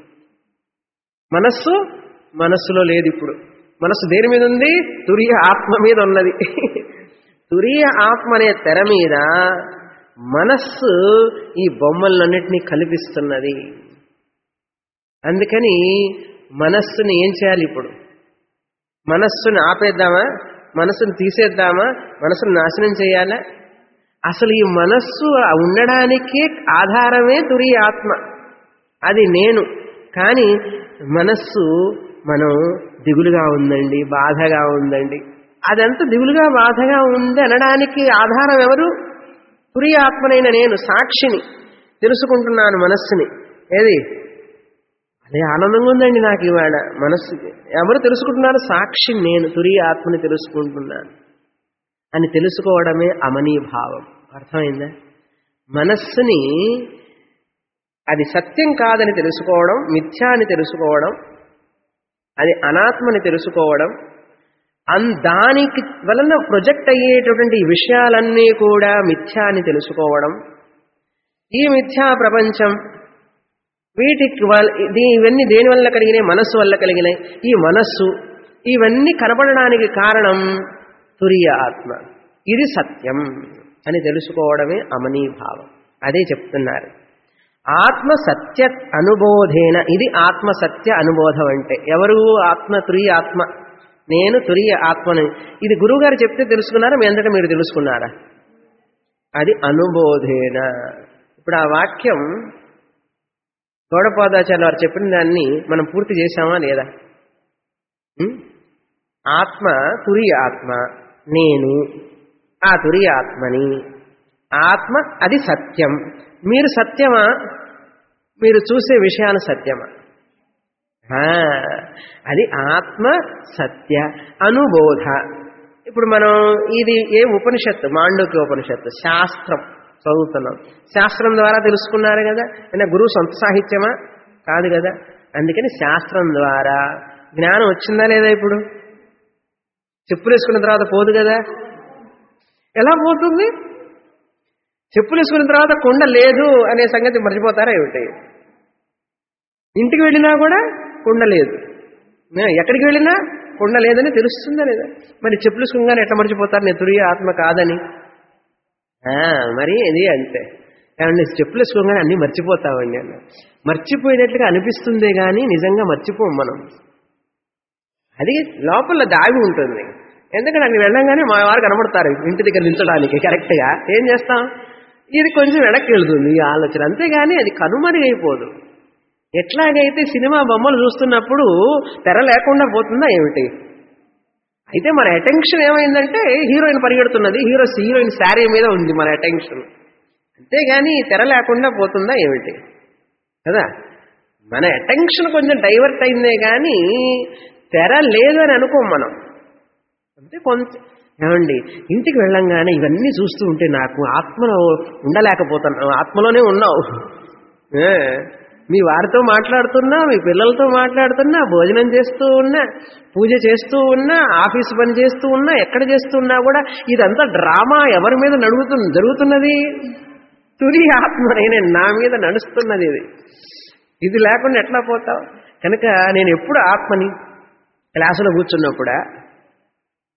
మనస్సు మనస్సులో లేదు ఇప్పుడు మనస్సు దేని మీద ఉంది తురియ ఆత్మ మీద ఉన్నది తురియ ఆత్మ అనే తెర మీద మనస్సు ఈ బొమ్మలన్నింటినీ కల్పిస్తున్నది అందుకని మనస్సుని ఏం చేయాలి ఇప్పుడు మనస్సును ఆపేద్దామా మనస్సును తీసేద్దామా మనస్సును నాశనం చేయాలా అసలు ఈ మనస్సు ఉండడానికే ఆధారమే తురి ఆత్మ అది నేను కానీ మనస్సు మనం దిగులుగా ఉందండి బాధగా ఉందండి అదంతా దిగులుగా బాధగా ఉంది అనడానికి ఆధారం ఎవరు తురి ఆత్మనైన నేను సాక్షిని తెలుసుకుంటున్నాను మనస్సుని ఏది అదే ఆనందంగా ఉందండి నాకు ఇవాళ మనస్సుకి ఎవరు తెలుసుకుంటున్నారు సాక్షి నేను తురి ఆత్మని తెలుసుకుంటున్నాను అని తెలుసుకోవడమే అమనీభావం అర్థమైందా మనస్సుని అది సత్యం కాదని తెలుసుకోవడం మిథ్యా అని తెలుసుకోవడం అది అనాత్మని తెలుసుకోవడం అన్ దానికి వలన ప్రొజెక్ట్ అయ్యేటటువంటి ఈ విషయాలన్నీ కూడా మిథ్యా అని తెలుసుకోవడం ఈ మిథ్యా ప్రపంచం వీటికి వల్- ఇది ఇవన్నీ దేని వల్ల కలిగినాయి మనస్సు వల్ల కలిగినాయి ఈ మనస్సు ఇవన్నీ కనపడడానికి కారణం తురియ ఆత్మ ఇది సత్యం అని తెలుసుకోవడమే అమనీభావం అదే చెప్తున్నారు ఆత్మ సత్య అనుబోధేన ఇది ఆత్మ సత్య అనుబోధం అంటే ఎవరు ఆత్మ తురియ ఆత్మ నేను తురియ ఆత్మని ఇది గురువుగారు చెప్తే తెలుసుకున్నారా మీ అందరికీ మీరు తెలుసుకున్నారా అది అనుబోధేన ఇప్పుడు ఆ వాక్యం గౌడపాదాచార్య వారు చెప్పిన దాన్ని మనం పూర్తి చేశామా లేదా ఉం? ఆత్మ తురి ఆత్మ నేను ఆ తురి ఆత్మని ఆత్మ అది సత్యం మీరు సత్యమా మీరు చూసే విషయాలు సత్యమా ఆ, అది ఆత్మ సత్య అనుబోధ ఇప్పుడు మనం ఇది ఏ ఉపనిషత్తు మాండూక్య ఉపనిషత్తు శాస్త్రం చదువుతున్నాం శాస్త్రం ద్వారా తెలుసుకున్నారు కదా అంటే గురువు సొంత సాహిత్యమా కాదు కదా అందుకని శాస్త్రం ద్వారా జ్ఞానం వచ్చిందా లేదా ఇప్పుడు చెప్పులు వేసుకున్న తర్వాత పోదు కదా ఎలా పోతుంది చెప్పులు వేసుకున్న తర్వాత కొండ లేదు అనే సంగతి మర్చిపోతారా ఏమిటి ఇంటికి వెళ్ళినా కూడా కుండ లేదు నే- ఎక్కడికి వెళ్ళినా కుండ లేదని తెలుస్తుందా లేదా మరి చెప్పులు వేసుకుని ఎట్లా మర్చిపోతారు నేను తురియ ఆత్మ కాదని ఆ, మరి ఇది అంతే ఏమండి చెప్పులు వేసుకోగానే అన్నీ మర్చిపోతామండి అన్న మర్చిపోయినట్లుగా అనిపిస్తుందే కానీ నిజంగా మర్చిపోం మనం అది లోపల దాగి ఉంటుంది ఎందుకంటే అక్కడ వెళ్ళంగానే మా వారు కనబడతారు ఇంటి దగ్గర నిల్చడానికి కరెక్ట్గా ఏం చేస్తాం ఇది కొంచెం వెనక్కి వెళ్తుంది ఈ ఆలోచన అంతేగాని అది కనుమరుగైపోదు ఎట్లాగైతే సినిమా బొమ్మలు చూస్తున్నప్పుడు తెర లేకుండా పోతుందా ఏమిటి అయితే మన అటెన్షన్ ఏమైందంటే హీరోయిన్ పరిగెడుతున్నది హీరో హీరోయిన్ శారీ మీద ఉంది మన అటెన్షన్ అంతేగాని తెర లేకుండా పోతుందా ఏమిటి కదా మన అటెన్షన్ కొంచెం డైవర్ట్ అయిందే కానీ తెర లేదు అని అనుకోం మనం అంటే కొంత ఏమండి ఇంటికి వెళ్ళంగానే ఇవన్నీ చూస్తూ ఉంటే నాకు ఆత్మలో ఉండలేకపోతున్నావు ఆత్మలోనే ఉన్నావు ఏ, మీ వారితో మాట్లాడుతున్నా మీ పిల్లలతో మాట్లాడుతున్నా భోజనం చేస్తూ ఉన్నా పూజ చేస్తూ ఉన్నా ఆఫీస్ పని చేస్తూ ఉన్నా ఎక్కడ చేస్తూ ఉన్నా కూడా ఇదంతా డ్రామా ఎవరి మీద నడుగుతుంది జరుగుతున్నది తురి ఆత్మనే నా మీద నడుస్తున్నది ఇది ఇది లేకుండా ఎట్లా పోతావు కనుక నేను ఎప్పుడు ఆత్మని క్లాసులో కూర్చున్నప్పుడా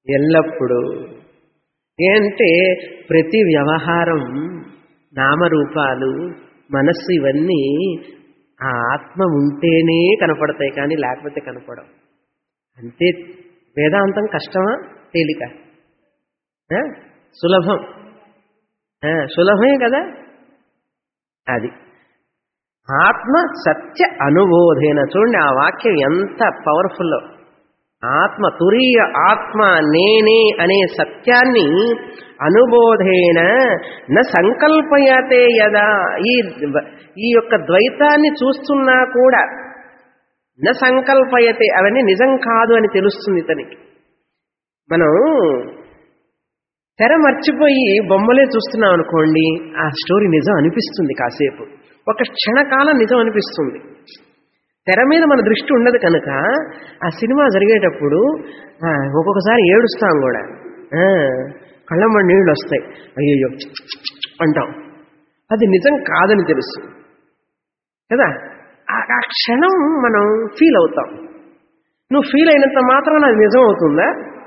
ఎల్లప్పుడూ ఏంటే ప్రతి వ్యవహారం నామరూపాలు మనస్సు ఇవన్నీ ఆ ఆత్మ ఉంటేనే కనపడతాయి కానీ లేకపోతే కనపడవు అంతే వేదాంతం కష్టమా తేలిక ఆ? సులభం ఆ, సులభమే కదా అది ఆత్మ సత్య అనుబోధేన చూడండి ఆ వాక్యం ఎంత పవర్ఫుల్ ఆత్మ తురీయ ఆత్మ నేనే అనే సత్యాన్ని అనుబోధేన న సంకల్పయతే యదా ఈ ఈ యొక్క ద్వైతాన్ని చూస్తున్నా కూడా న సంకల్పయతే అవన్నీ నిజం కాదు అని తెలుస్తుంది ఇతనికి మనం తెర మర్చిపోయి బొమ్మలే చూస్తున్నాం అనుకోండి ఆ స్టోరీ నిజం అనిపిస్తుంది కాసేపు ఒక క్షణకాలం నిజం అనిపిస్తుంది తెర మీద మన దృష్టి ఉండదు కనుక ఆ సినిమా జరిగేటప్పుడు ఆ, ఒక్కొక్కసారి ఏడుస్తాం కూడా ఆ, కళ్ళమ్మ నీళ్ళు వస్తాయి అయ్యయ్యో అంటాం అది నిజం కాదని తెలుసు కదా ఆ- ఆ క్షణం మనం ఫీల్ అవుతాం నువ్వు ఫీల్ అయినంత మాత్రాన అది నిజం అవుతుందా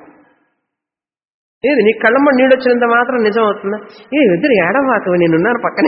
ఏది నీ కళ్ళమ్మ నీళ్ళు వచ్చినంత మాత్రం నిజం అవుతుందా ఏ ఇద్దరు ఏడవాకు నేనున్నాను పక్కనే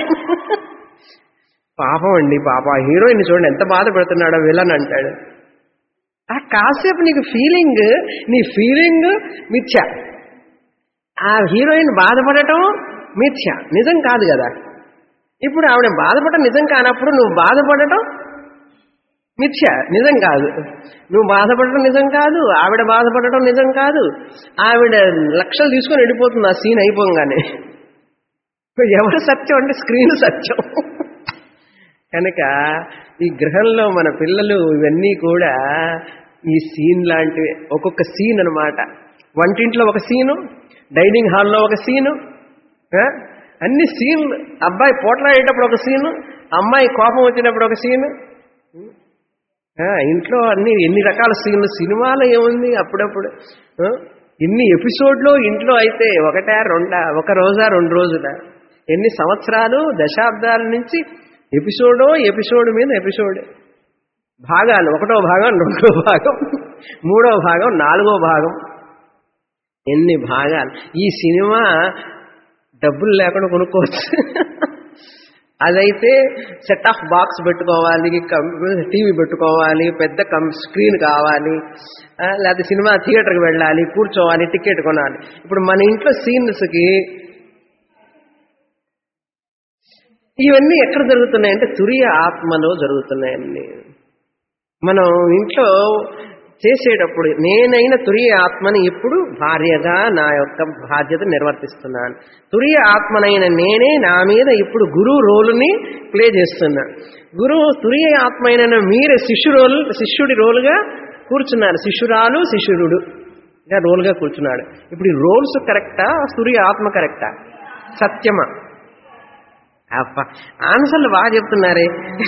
పాపం అండి పాప ఆ హీరోయిన్ చూడండి ఎంత బాధపడుతున్నాడో విలన్ అంటాడు ఆ కాసేపు నీకు ఫీలింగ్ నీ ఫీలింగ్ మిథ్య ఆ హీరోయిన్ బాధపడటం మిథ్య నిజం కాదు కదా ఇప్పుడు ఆవిడ బాధపడటం నిజం కానప్పుడు నువ్వు బాధపడటం మిథ్య నిజం కాదు నువ్వు బాధపడటం నిజం కాదు ఆవిడ బాధపడటం నిజం కాదు ఆవిడ లక్షలు తీసుకొని వెళ్ళిపోతుంది ఆ సీన్ అయిపోగానే ఎవరు సత్యం అంటే స్క్రీన్ సత్యం కనుక ఈ గ్రహంలో మన పిల్లలు ఇవన్నీ కూడా ఈ సీన్ లాంటివి ఒక్కొక్క సీన్ అన్నమాట వంటింట్లో ఒక సీను డైనింగ్ హాల్లో ఒక సీను ఆ? అన్ని సీన్లు అబ్బాయి పోట్లాడేటప్పుడు ఒక సీను అమ్మాయి కోపం వచ్చినప్పుడు ఒక సీను ఆ, ఇంట్లో అన్ని ఎన్ని రకాల సీన్లు సినిమాలో ఏముంది అప్పుడప్పుడు ఆ? ఎన్ని ఎపిసోడ్లు ఇంట్లో అయితే ఒకటా రెండా ఒక రోజా రెండు రోజుల ఎన్ని సంవత్సరాలు దశాబ్దాల నుంచి ఎపిసోడో ఎపిసోడ్ మీద ఎపిసోడ్ భాగాలు ఒకటో భాగం రెండో భాగం మూడో భాగం నాలుగో భాగం ఎన్ని భాగాలు ఈ సినిమా డబ్బులు లేకుండా కొనుక్కోవచ్చు అదైతే సెట్ ఆఫ్ బాక్స్ పెట్టుకోవాలి టీవీ పెట్టుకోవాలి పెద్ద కం స్క్రీన్ కావాలి ఆ, లేకపోతే సినిమా థియేటర్కి వెళ్ళాలి కూర్చోవాలి టికెట్ కొనాలి ఇప్పుడు మన ఇంట్లో సీన్స్కి ఇవన్నీ ఎక్కడ జరుగుతున్నాయంటే తురియ ఆత్మలో జరుగుతున్నాయన్నీ మనం ఇంట్లో చేసేటప్పుడు నేనైన తురియ ఆత్మని ఇప్పుడు భార్యగా నా యొక్క బాధ్యత నిర్వర్తిస్తున్నాను తురియ ఆత్మనైన నేనే నా మీద ఇప్పుడు గురువు రోలుని ప్లే చేస్తున్నా గురువు తురియ ఆత్మైన మీరే శిష్యు రోల్ శిష్యుడి రోలుగా కూర్చున్నారు శిష్యురాలు శిష్యుడు గా రోల్గా కూర్చున్నాడు ఇప్పుడు ఈ రోల్స్ కరెక్టా తురియ ఆత్మ కరెక్టా సత్యమా అప్ప ఆన్సర్లు బాగా చెప్తున్నారే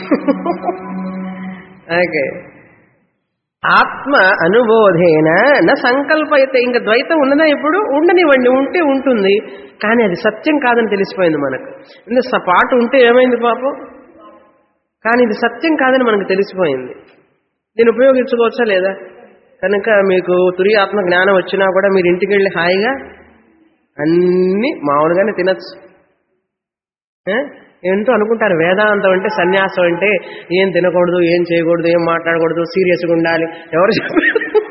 ఓకే ఆత్మ అనుబోధేన నా సంకల్పయితే ఇంకా ద్వైతం ఉన్నదా ఇప్పుడు ఉండనివ్వండి ఉంటే ఉంటుంది కానీ అది సత్యం కాదని తెలిసిపోయింది మనకు ఇంత స- పాట ఉంటే ఏమైంది పాపం కానీ ఇది సత్యం కాదని మనకు తెలిసిపోయింది దీన్ని ఉపయోగించుకోవచ్చా లేదా కనుక మీకు తురి ఆత్మ జ్ఞానం వచ్చినా కూడా మీరు ఇంటికి వెళ్ళి హాయిగా అన్నీ మామూలుగానే తినచ్చు ఏ? ఏంటో అనుకుంటారు వేదాంతం అంటే సన్యాసం అంటే ఏం తినకూడదు ఏం చేయకూడదు ఏం మాట్లాడకూడదు సీరియస్గా ఉండాలి ఎవరు చెప్పారు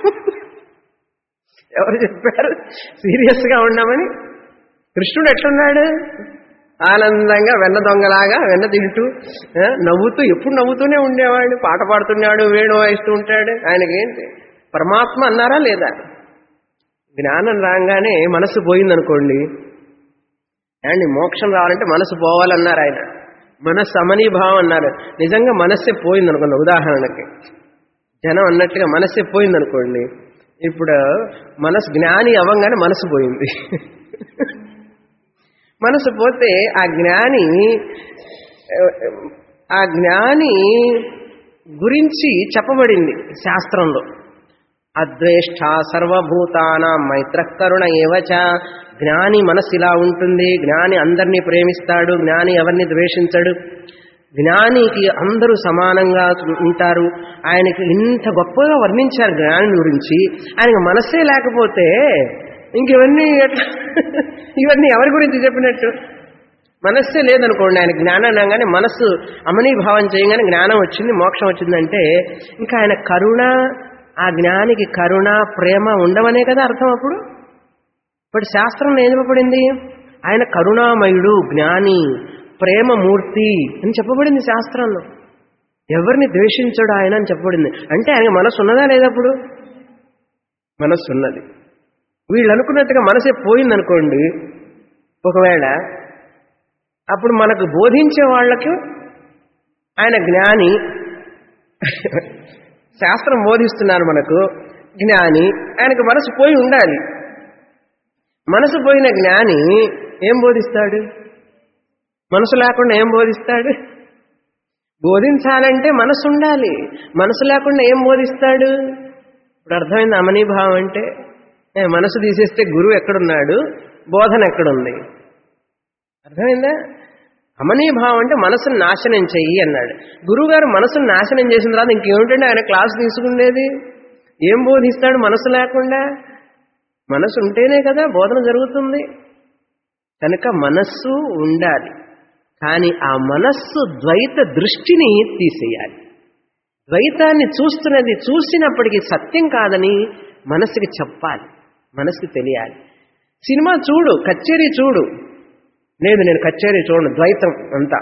ఎవరు చెప్పారు సీరియస్గా ఉన్నామని కృష్ణుడు ఎట్లున్నాడు ఆనందంగా వెన్న దొంగలాగా వెన్న తింటూ ఆ, నవ్వుతూ ఎప్పుడు నవ్వుతూనే ఉండేవాడు పాట పాడుతున్నాడు వేణు వాయిస్తూ ఉంటాడు ఆయనకేంటి పరమాత్మ అన్నారా లేదా జ్ఞానం రాగానే మనసు పోయిందనుకోండి అండి మోక్షం రావాలంటే మనసు పోవాలన్నారు ఆయన మనస్సు అమనీభావం అన్నారు నిజంగా మనస్సే పోయింది అనుకోండి ఉదాహరణకి జనం అన్నట్టుగా మనస్సే పోయింది అనుకోండి ఇప్పుడు మనసు జ్ఞాని అవ్వంగానే మనసు పోయింది మనసు పోతే ఆ జ్ఞాని ఆ జ్ఞాని గురించి చెప్పబడింది శాస్త్రంలో అద్వేష్ట సర్వభూతానాం మైత్రకరుణ ఏవచ జ్ఞాని మనస్సు ఇలా ఉంటుంది జ్ఞాని అందరినీ ప్రేమిస్తాడు జ్ఞాని ఎవరిని ద్వేషించడు జ్ఞానికి అందరూ సమానంగా ఉంటారు ఆయనకి ఇంత గొప్పగా వర్ణించారు జ్ఞాని గురించి ఆయనకు మనస్సే లేకపోతే ఇంక ఇవన్నీ ఎట్లా ఇవన్నీ ఎవరి గురించి చెప్పినట్టు మనస్సే లేదనుకోండి ఆయన జ్ఞానం అనగానే మనస్సు అమనీభావం చేయగానే జ్ఞానం వచ్చింది మోక్షం వచ్చిందంటే ఇంకా ఆయన కరుణ ఆ జ్ఞానికి కరుణ ప్రేమ ఉండవనే కదా అర్థం అప్పుడు ఇప్పుడు శాస్త్రంలో ఏం చెప్పబడింది ఆయన కరుణామయుడు జ్ఞాని ప్రేమమూర్తి అని చెప్పబడింది శాస్త్రంలో ఎవరిని ద్వేషించడు ఆయన అని చెప్పబడింది అంటే ఆయన మనసు ఉన్నదా లేదప్పుడు మనస్సు ఉన్నది వీళ్ళు అనుకున్నట్టుగా మనసే పోయిందనుకోండి ఒకవేళ అప్పుడు మనకు బోధించే వాళ్ళకి ఆయన జ్ఞాని శాస్త్రం బోధిస్తున్నారు మనకు జ్ఞాని ఆయనకు మనసు పోయి ఉండాలి మనసు పోయిన జ్ఞాని ఏం బోధిస్తాడు మనసు లేకుండా ఏం బోధిస్తాడు బోధించాలంటే మనసు ఉండాలి మనసు లేకుండా ఏం బోధిస్తాడు ఇప్పుడు అర్థమైంది అమనీభావం అంటే ఏ, మనసు తీసేస్తే గురువు ఎక్కడున్నాడు బోధన ఎక్కడుంది అర్థమైందా అమనీభావం అంటే మనసును నాశనం చెయ్యి అన్నాడు గురువుగారు మనసును నాశనం చేసిన తర్వాత ఇంకేమిటంటే ఆయన క్లాసు తీసుకునేది ఏం బోధిస్తాడు మనసు లేకుండా మనసు ఉంటేనే కదా బోధన జరుగుతుంది కనుక మనస్సు ఉండాలి కానీ ఆ మనస్సు ద్వైత దృష్టిని తీసేయాలి ద్వైతాన్ని చూస్తున్నది చూసినప్పటికీ సత్యం కాదని మనసుకి చెప్పాలి మనసుకి తెలియాలి సినిమా చూడు కచేరీ చూడు లేదు నేను కచేరీ చూడను ద్వైతం అంతా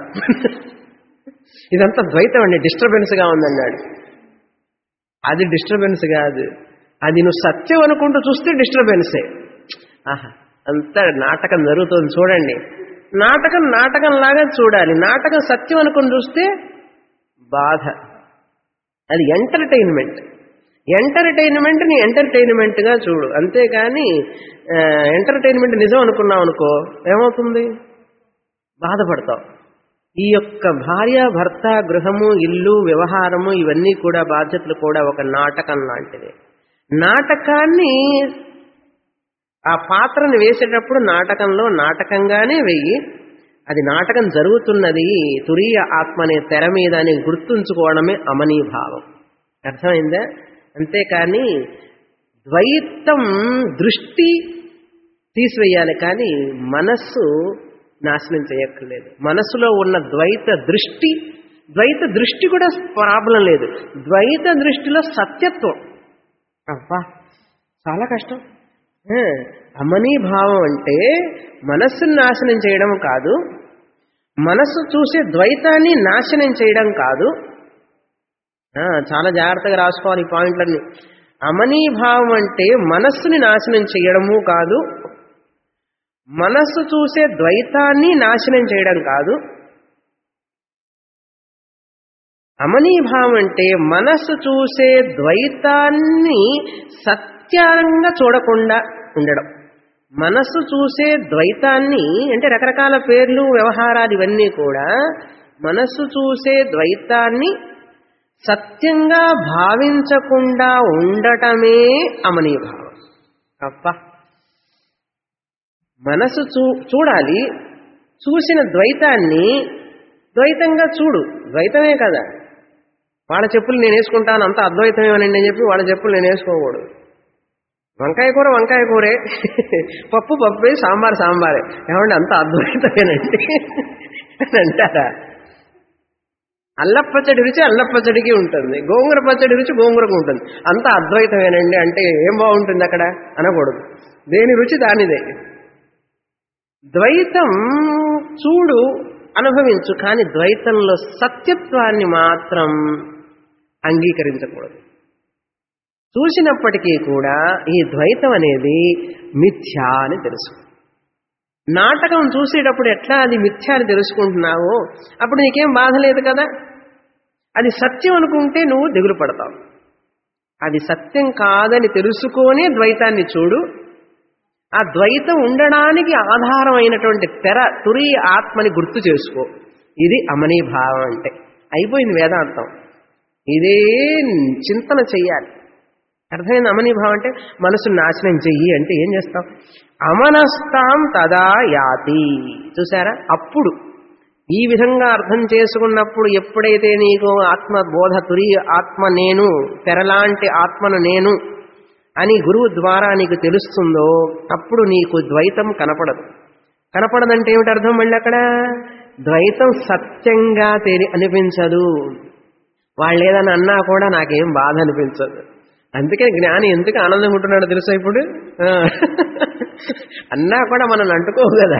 ఇదంతా ద్వైతం అండి డిస్టర్బెన్స్గా ఉందన్నాడు అది డిస్టర్బెన్స్ కాదు అది నువ్వు సత్యం అనుకుంటూ చూస్తే డిస్టర్బెన్సే ఆహా అంతా నాటకం జరుగుతుంది చూడండి నాటకం నాటకం లాగా చూడాలి నాటకం సత్యం అనుకుని చూస్తే బాధ అది ఎంటర్టైన్మెంట్ ఎంటర్టైన్మెంట్ని ఎంటర్టైన్మెంట్గా చూడు అంతేకాని ఆ, ఎంటర్టైన్మెంట్ నిజం అనుకున్నావు అనుకో ఏమవుతుంది బాధపడతావు ఈ యొక్క భార్య భర్త గృహము ఇల్లు వ్యవహారము ఇవన్నీ కూడా బాధ్యతలు కూడా ఒక నాటకం లాంటిది నాటకాన్ని ఆ పాత్రను వేసేటప్పుడు నాటకంలో నాటకంగానే వెయ్యి అది నాటకం జరుగుతున్నది తురీయ ఆత్మ అనే తెర మీద అని గుర్తుంచుకోవడమే అమనీభావం అర్థమైందా అంతేకాని ద్వైతం దృష్టి తీసివేయాలి కానీ మనస్సు నాశనం చేయక్కర్లేదు మనస్సులో ఉన్న ద్వైత దృష్టి ద్వైత దృష్టి కూడా ప్రాబ్లం లేదు ద్వైత దృష్టిలో సత్యత్వం అబ్బా చాలా కష్టం ఆ, అమనీభావం అంటే మనస్సును నాశనం చేయడం కాదు మనస్సు చూసే ద్వైతాన్ని నాశనం చేయడం కాదు ఆ, చాలా జాగ్రత్తగా రాసుకోవాలి ఈ పాయింట్లన్నీ అమనీభావం అంటే మనస్సుని నాశనం చేయడము కాదు మనస్సు చూసే ద్వైతాన్ని నాశనం చేయడం కాదు అమనీభావం అంటే మనస్సు చూసే ద్వైతాన్ని సత్యంగా చూడకుండా ఉండడం మనస్సు చూసే ద్వైతాన్ని అంటే రకరకాల పేర్లు వ్యవహారాలు ఇవన్నీ కూడా మనస్సు చూసే ద్వైతాన్ని సత్యంగా భావించకుండా ఉండటమే అమనీభావం అప్ప మనసు చూ చూడాలి చూసిన ద్వైతాన్ని ద్వైతంగా చూడు ద్వైతమే కదా వాళ్ళ చెప్పులు నేను వేసుకుంటాను అంత అద్వైతమేమనండి అని చెప్పి వాళ్ళ చెప్పులు నేను వేసుకోకూడదు వంకాయ కూర వంకాయ కూరే పప్పు పప్పే సాంబార్ సాంబారే ఏమంటే అంత అద్వైతమేనండి అని అంటారా అల్లపచ్చడి రుచి అల్లపచ్చడికి ఉంటుంది గోంగూర పచ్చడి రుచి గోంగూరకు ఉంటుంది అంత అద్వైతమేనండి అంటే ఏం బాగుంటుంది అక్కడ అనకూడదు దేని రుచి దానిదే ద్వైతం చూడు అనుభవించు కానీ ద్వైతంలో సత్యత్వాన్ని మాత్రం అంగీకరించకూడదు చూసినప్పటికీ కూడా ఈ ద్వైతం అనేది మిథ్యా అని తెలుసు నాటకం చూసేటప్పుడు ఎట్లా అది మిథ్యా అని తెలుసుకుంటున్నావో అప్పుడు నీకేం బాధ లేదు కదా అది సత్యం అనుకుంటే నువ్వు దిగులు పడతావు అది సత్యం కాదని తెలుసుకొని ద్వైతాన్ని చూడు ఆ ద్వైతం ఉండడానికి ఆధారమైనటువంటి తెర తురి ఆత్మని గుర్తు చేసుకో ఇది అమనీభావం అంటే అయిపోయింది వేదాంతం ఇదే చింతన చెయ్యాలి అర్థమైంది అమనీభావం అంటే మనసును నాశనం చెయ్యి అంటే ఏం చేస్తాం అమనస్తాం తదా యాతి చూసారా అప్పుడు ఈ విధంగా అర్థం చేసుకున్నప్పుడు ఎప్పుడైతే నీకు ఆత్మ బోధ తురి ఆత్మ నేను తెరలాంటి ఆత్మను నేను అని గురువు ద్వారా నీకు తెలుస్తుందో అప్పుడు నీకు ద్వైతం కనపడదు కనపడదంటే ఏమిటి అర్థం మళ్ళీ అక్కడ ద్వైతం సత్యంగా తెలి అనిపించదు వాళ్ళు ఏదైనా అన్నా కూడా నాకేం బాధ అనిపించదు అందుకే జ్ఞాని ఎందుకు ఆనందంగా ఉంటున్నాడు తెలుసా ఇప్పుడు ఆ. అన్నా కూడా మనల్ని అంటుకోవు కదా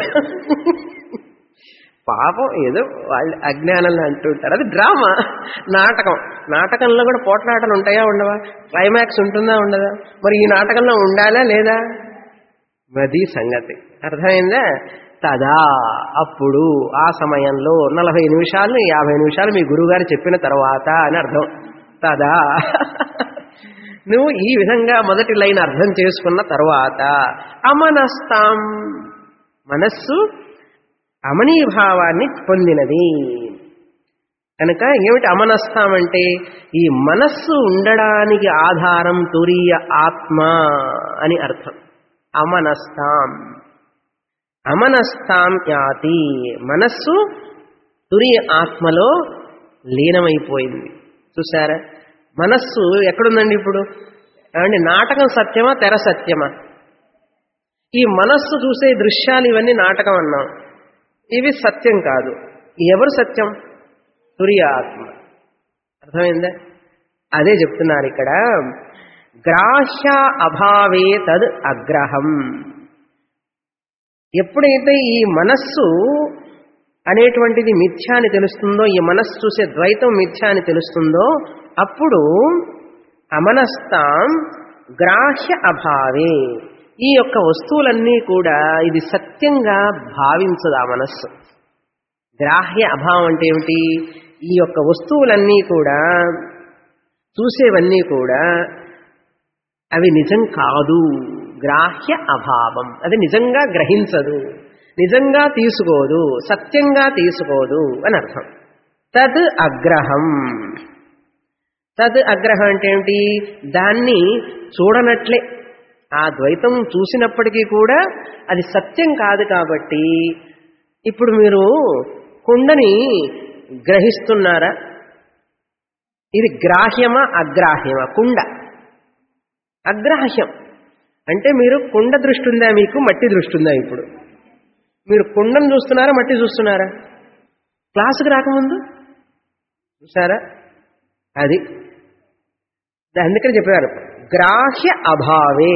పాపం ఏదో వాళ్ళు అజ్ఞానంలో అంటుంటారు అది డ్రామా నాటకం నాటకంలో కూడా పోట్లాటలు ఉంటాయా ఉండవా క్లైమాక్స్ ఉంటుందా ఉండదా మరి ఈ నాటకంలో ఉండాలా లేదా అది సంగతి అర్థమైందా తదా అప్పుడు ఆ సమయంలో నలభై నిమిషాలు యాభై నిమిషాలు మీ గురువుగారు చెప్పిన తర్వాత అని అర్థం తదా నువ్వు ఈ విధంగా మొదటి లైన్ అర్థం చేసుకున్న తర్వాత అమనస్తాం మనస్సు అమనీభావాన్ని పొందినది కనుక ఏమిటి అమనస్థం అంటే ఈ మనస్సు ఉండడానికి ఆధారం తురీయ ఆత్మ అని అర్థం అమనస్తాం అమనస్తాం యాతి మనస్సు తురియ ఆత్మలో లీనమైపోయింది చూసారా మనస్సు ఎక్కడుందండి ఇప్పుడు ఏమండి నాటకం సత్యమా తెర సత్యమా ఈ మనస్సు చూసే దృశ్యాలు ఇవన్నీ నాటకం అన్నాం ఇవి సత్యం కాదు ఎవరు సత్యం తురియ ఆత్మ అర్థమైందా అదే చెప్తున్నారు ఇక్కడ గ్రాహ్య అభావే తద్ అగ్రహం ఎప్పుడైతే ఈ మనస్సు అనేటువంటిది మిథ్యా అని తెలుస్తుందో ఈ మనస్సు చూసే ద్వైతం మిథ్యా అని తెలుస్తుందో అప్పుడు అమనస్తాం గ్రాహ్య అభావే ఈ యొక్క వస్తువులన్నీ కూడా ఇది సత్యంగా భావించదు ఆ మనస్సు గ్రాహ్య అభావం అంటే ఏమిటి ఈ యొక్క వస్తువులన్నీ కూడా చూసేవన్నీ కూడా అవి నిజం కాదు గ్రాహ్య అభావం అది నిజంగా గ్రహించదు నిజంగా తీసుకోదు సత్యంగా తీసుకోదు అని అర్థం తద్ అగ్రహం తద్ అగ్రహం అంటే ఏమిటి దాన్ని చూడనట్లే ఆ ద్వైతం చూసినప్పటికీ కూడా అది సత్యం కాదు కాబట్టి ఇప్పుడు మీరు కుండని గ్రహిస్తున్నారా ఇది గ్రాహ్యమా అగ్రాహ్యమా కుండ అగ్రాహ్యం అంటే మీరు కుండ దృష్టి ఉందా మీకు మట్టి దృష్టి ఉందా ఇప్పుడు మీరు కుండను చూస్తున్నారా మట్టి చూస్తున్నారా క్లాసుకు రాకముందు చూసారా అది అందుకని చెప్పారు గ్రాహ్య అభావే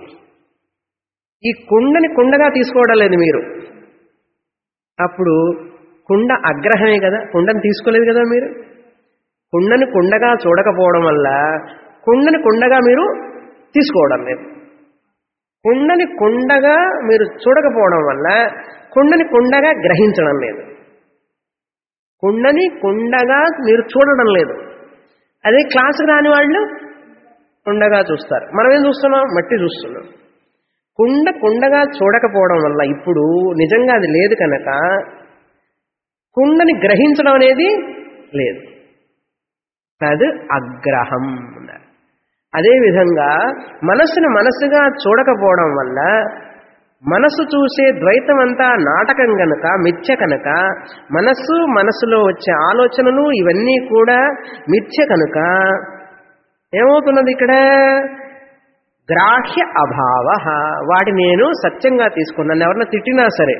ఈ కుండని కుండగా తీసుకోవడం లేదు మీరు అప్పుడు కుండ అగ్రహమే కదా కుండని తీసుకోలేదు కదా మీరు కుండని కుండగా చూడకపోవడం వల్ల కుండని కుండగా మీరు తీసుకోవడం లేదు కుండని కుండగా మీరు చూడకపోవడం వల్ల కుండని కుండగా గ్రహించడం లేదు కుండని కుండగా మీరు చూడడం లేదు అదే క్లాసుకు రాని వాళ్ళు కుండగా చూస్తారు మనం ఏం చూస్తున్నాం మట్టి చూస్తున్నాం కుండ కుండగా చూడకపోవడం వల్ల ఇప్పుడు నిజంగా అది లేదు కనుక కుండని గ్రహించడం అనేది లేదు తదు అగ్రహం అన్నారు అదేవిధంగా మనస్సును మనస్సుగా చూడకపోవడం వల్ల మనస్సు చూసే ద్వైతం అంతా నాటకం కనుక మిథ్య కనుక మనస్సు మనస్సులో వచ్చే ఆలోచనలు ఇవన్నీ కూడా మిథ్య కనుక ఏమవుతున్నది ఇక్కడ గ్రాహ్య అభావ వాటి నేను సత్యంగా తీసుకున్నాను ఎవరన్నా తిట్టినా సరే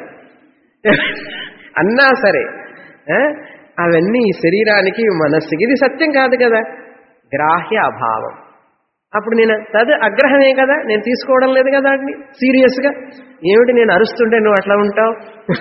అన్నా సరే ఆ, అవన్నీ ఈ శరీరానికి మనస్సుకి ఇది సత్యం కాదు కదా గ్రాహ్య అభావం అప్పుడు నేను తదు అగ్రహమే కదా నేను తీసుకోవడం లేదు కదా అండి సీరియస్గా ఏమిటి నేను అరుస్తుంటే నువ్వు అట్లా ఉంటావు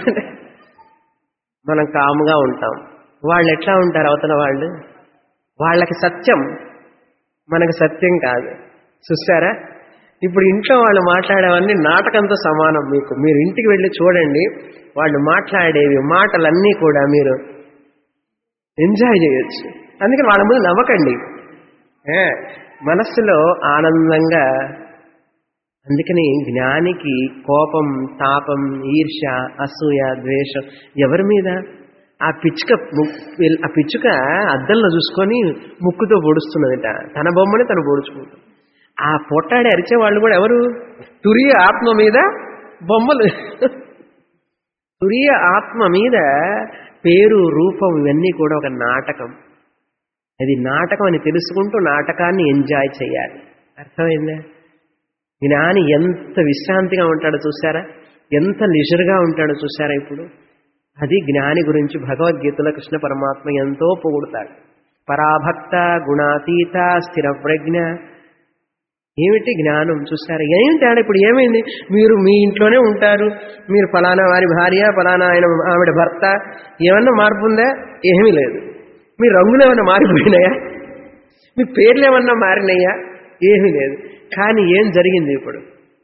మనం కాముగా ఉంటాం వాళ్ళు ఎట్లా ఉంటారు అవతల వాళ్ళు వాళ్ళకి సత్యం మనకు సత్యం కాదు చూసారా ఇప్పుడు ఇంట్లో వాళ్ళు మాట్లాడేవన్నీ నాటకంతో సమానం మీకు మీరు ఇంటికి వెళ్ళి చూడండి వాళ్ళు మాట్లాడేవి మాటలన్నీ కూడా మీరు ఎంజాయ్ చేయొచ్చు అందుకని వాళ్ళ ముందు నవ్వకండి ఏ, మనస్సులో ఆనందంగా అందుకని జ్ఞానికి కోపం తాపం ఈర్ష అసూయ ద్వేషం ఎవరి మీద ఆ పిచ్చుక ము- ఆ పిచ్చుక అద్దంలో చూసుకొని ముక్కుతో పొడుస్తున్నదిట తన బొమ్మని తను పొడుచుకుంటుంది ఆ పొట్టాడి అరిచే వాళ్ళు కూడా ఎవరు తురియ ఆత్మ మీద బొమ్మలు తురియ ఆత్మ మీద పేరు రూపం ఇవన్నీ కూడా ఒక నాటకం అది నాటకం అని తెలుసుకుంటూ నాటకాన్ని ఎంజాయ్ చేయాలి అర్థమైందా జ్ఞాని ఎంత విశ్రాంతిగా ఉంటాడో చూసారా ఎంత లిజర్గా ఉంటాడో చూసారా ఇప్పుడు అది జ్ఞాని గురించి భగవద్గీతలో కృష్ణ పరమాత్మ ఎంతో పొగుడుతాడు పరాభక్త గుణాతీత స్థిర ప్రజ్ఞ ఏమిటి జ్ఞానం చూసారా ఏం తేడా ఇప్పుడు ఏమైంది మీరు మీ ఇంట్లోనే ఉంటారు మీరు ఫలానా వారి భార్య ఫలానా ఆయన ఆవిడ భర్త ఏమన్నా మార్పు ఉందా ఏమీ లేదు మీ రంగులు ఏమన్నా మారిపోయినాయా మీ పేర్లు ఏమన్నా మారినాయా ఏమీ లేదు కానీ ఏం జరిగింది ఇప్పుడు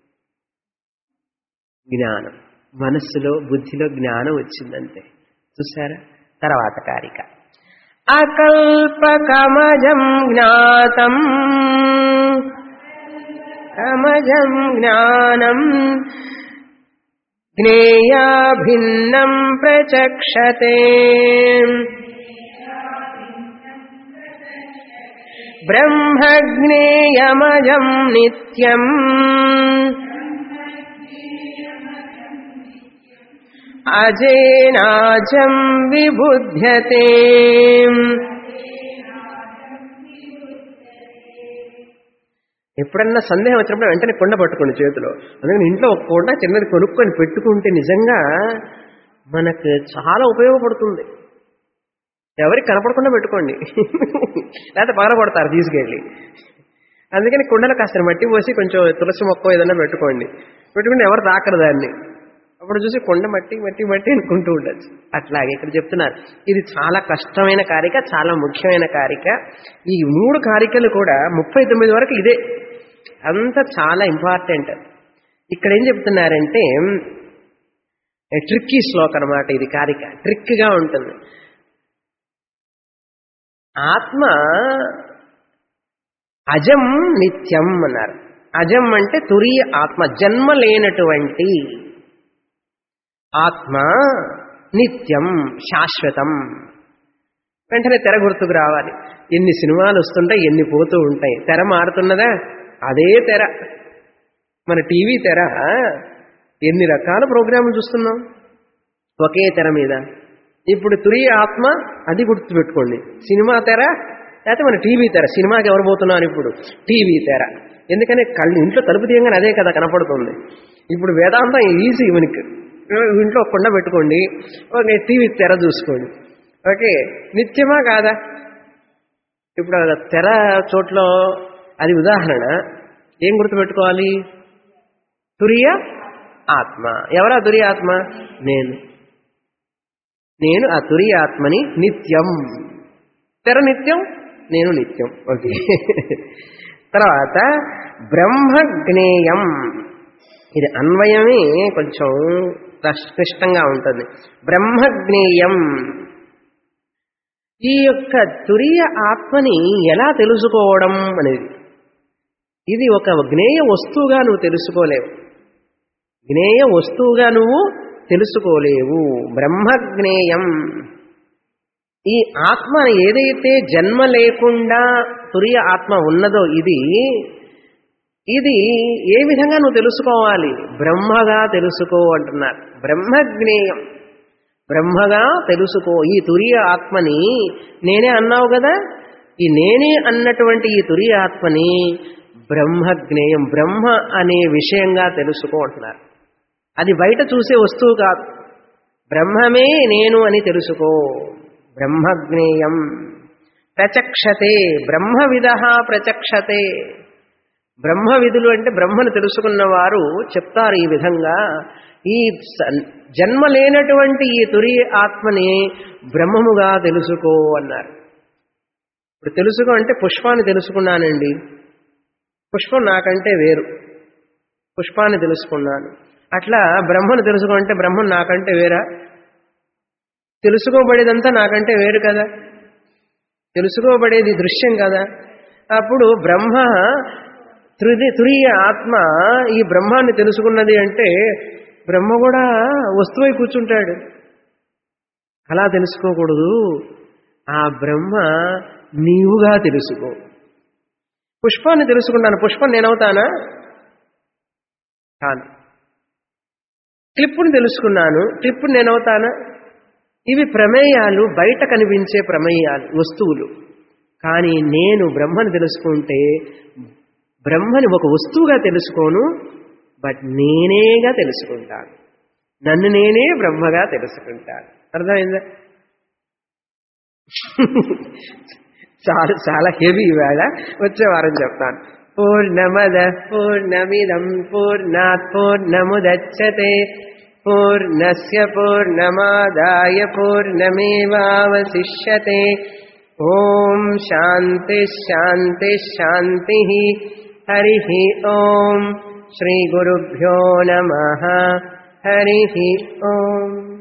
జ్ఞానం మనస్సులో బుద్ధిలో జ్ఞానం వచ్చిందంతే చూసారా తర్వాత కారిక అకల్పకమజం జ్ఞాతం కమజం జ్ఞానం జ్ఞేయా భిన్నం ప్రచక్షతే బ్రహ్మజ్ఞేయమజం నిత్యం అజేనాజం విబుధ్యతే ఎప్పుడన్నా సందేహం వచ్చినప్పుడు వెంటనే కొండ పట్టుకోండి చేతిలో అందుకని ఇంట్లో ఒక కొండ చిన్నది కొనుక్కొని పెట్టుకుంటే నిజంగా మనకు చాలా ఉపయోగపడుతుంది ఎవరికి కనపడకుండా పెట్టుకోండి లేకపోతే పగలగొడతారు తీసుకెళ్ళి అందుకని కుండలో కాస్త మట్టి పోసి కొంచెం తులసి మొక్క ఏదైనా పెట్టుకోండి పెట్టుకుంటే ఎవరు తాకరు దాన్ని అప్పుడు చూసి కొండ మట్టి మట్టి మట్టి అనుకుంటూ ఉండొచ్చు అట్లాగే ఇక్కడ చెప్తున్నారు ఇది చాలా కష్టమైన కారిక చాలా ముఖ్యమైన కారిక ఈ మూడు కారికలు కూడా ముప్పై తొమ్మిది వరకు ఇదే అంతా చాలా ఇంపార్టెంట్ ఇక్కడ ఏం చెప్తున్నారంటే ట్రిక్కీ శ్లోక్ అనమాట ఇది కారిక ట్రిక్గా ఉంటుంది ఆత్మ అజం నిత్యం అన్నారు అజం అంటే తురియ ఆత్మ జన్మ లేనటువంటి ఆత్మ నిత్యం శాశ్వతం వెంటనే తెర గుర్తుకు రావాలి ఎన్ని సినిమాలు వస్తుంటాయి ఎన్ని పోతూ ఉంటాయి తెర మారుతున్నదా అదే తెర మన టీవీ తెర ఎన్ని రకాల ప్రోగ్రాములు చూస్తున్నాం ఒకే తెర మీద ఇప్పుడు తురియ ఆత్మ అది గుర్తుపెట్టుకోండి సినిమా తెర లేకపోతే మన టీవీ తెర సినిమాకి ఎవరు పోతున్నారు ఇప్పుడు టీవీ తెర ఎందుకని కళ్ళు ఇంట్లో తలుపు తీయంగానే అదే కదా కనపడుతుంది ఇప్పుడు వేదాంతం ఈజీ మనకి ఇంట్లో ఒక కొండ పెట్టుకోండి ఓకే టీవీ తెర చూసుకోండి ఓకే నిత్యమా కాదా ఇప్పుడు ఆ తెర చోట్లో అది ఉదాహరణ ఏం గుర్తుపెట్టుకోవాలి తురియ ఆత్మ ఎవరా తురియ ఆత్మ నేను నేను ఆ తురియ ఆత్మని నిత్యం తెర నిత్యం నేను నిత్యం ఓకే తర్వాత బ్రహ్మజ్ఞేయం ఇది అన్వయమే కొంచెం క్లిష్టంగా ఉంటుంది బ్రహ్మజ్ఞేయం ఈ యొక్క తురియ ఆత్మని ఎలా తెలుసుకోవడం అనేది ఇది ఒక జ్ఞేయ వస్తువుగా నువ్వు తెలుసుకోలేవు జ్ఞేయ వస్తువుగా నువ్వు తెలుసుకోలేవు బ్రహ్మజ్ఞేయం ఈ ఆత్మ ఏదైతే జన్మ లేకుండా తురియ ఆత్మ ఉన్నదో ఇది ఇది ఏ విధంగా నువ్వు తెలుసుకోవాలి బ్రహ్మగా తెలుసుకో అంటున్నారు బ్రహ్మజ్ఞేయం బ్రహ్మగా తెలుసుకో ఈ తురియ ఆత్మని నేనే అన్నావు కదా ఈ నేనే అన్నటువంటి ఈ తురియ ఆత్మని బ్రహ్మజ్ఞేయం బ్రహ్మ అనే విషయంగా తెలుసుకో అంటున్నారు అది బయట చూసే వస్తువు కాదు బ్రహ్మమే నేను అని తెలుసుకో బ్రహ్మజ్ఞేయం ప్రచక్షతే బ్రహ్మవిద ప్రచక్షతే బ్రహ్మ విధులు అంటే బ్రహ్మను తెలుసుకున్న వారు చెప్తారు ఈ విధంగా ఈ జన్మ లేనటువంటి ఈ తురి ఆత్మని బ్రహ్మముగా తెలుసుకో అన్నారు ఇప్పుడు తెలుసుకో అంటే పుష్పాన్ని తెలుసుకున్నానండి పుష్పం నాకంటే వేరు పుష్పాన్ని తెలుసుకున్నాను అట్లా బ్రహ్మను తెలుసుకుంటే బ్రహ్మం నాకంటే వేరా తెలుసుకోబడేదంతా నాకంటే వేరు కదా తెలుసుకోబడేది దృశ్యం కదా అప్పుడు బ్రహ్మ తుది తురియ ఆత్మ ఈ బ్రహ్మాన్ని తెలుసుకున్నది అంటే బ్రహ్మ కూడా వస్తువై కూర్చుంటాడు అలా తెలుసుకోకూడదు ఆ బ్రహ్మ నీవుగా తెలుసుకో పుష్పాన్ని తెలుసుకున్నాను పుష్పం నేనవుతానా కాను క్లిప్పుని తెలుసుకున్నాను క్లిప్పుని నేనవుతానా ఇవి ప్రమేయాలు బయట కనిపించే ప్రమేయాలు వస్తువులు కానీ నేను బ్రహ్మను తెలుసుకుంటే బ్రహ్మని ఒక వస్తువుగా తెలుసుకోను బట్ నేనేగా తెలుసుకుంటాను నన్ను నేనే బ్రహ్మగా తెలుసుకుంటాను అర్థమైందా చాలా చాలా హెవీ వేళ వచ్చే వారం చెప్తాను పూర్ణమద పూర్ణమిదం పూర్ణాత్ పూర్ణముదచ్చతే పూర్ణస్య పూర్ణమాదాయ పూర్ణమేవావశిష్యతే ఓం శాంతి శాంతి శాంతి హరి ఓం శ్రీ గురుభ్యో నమ హరి ఓం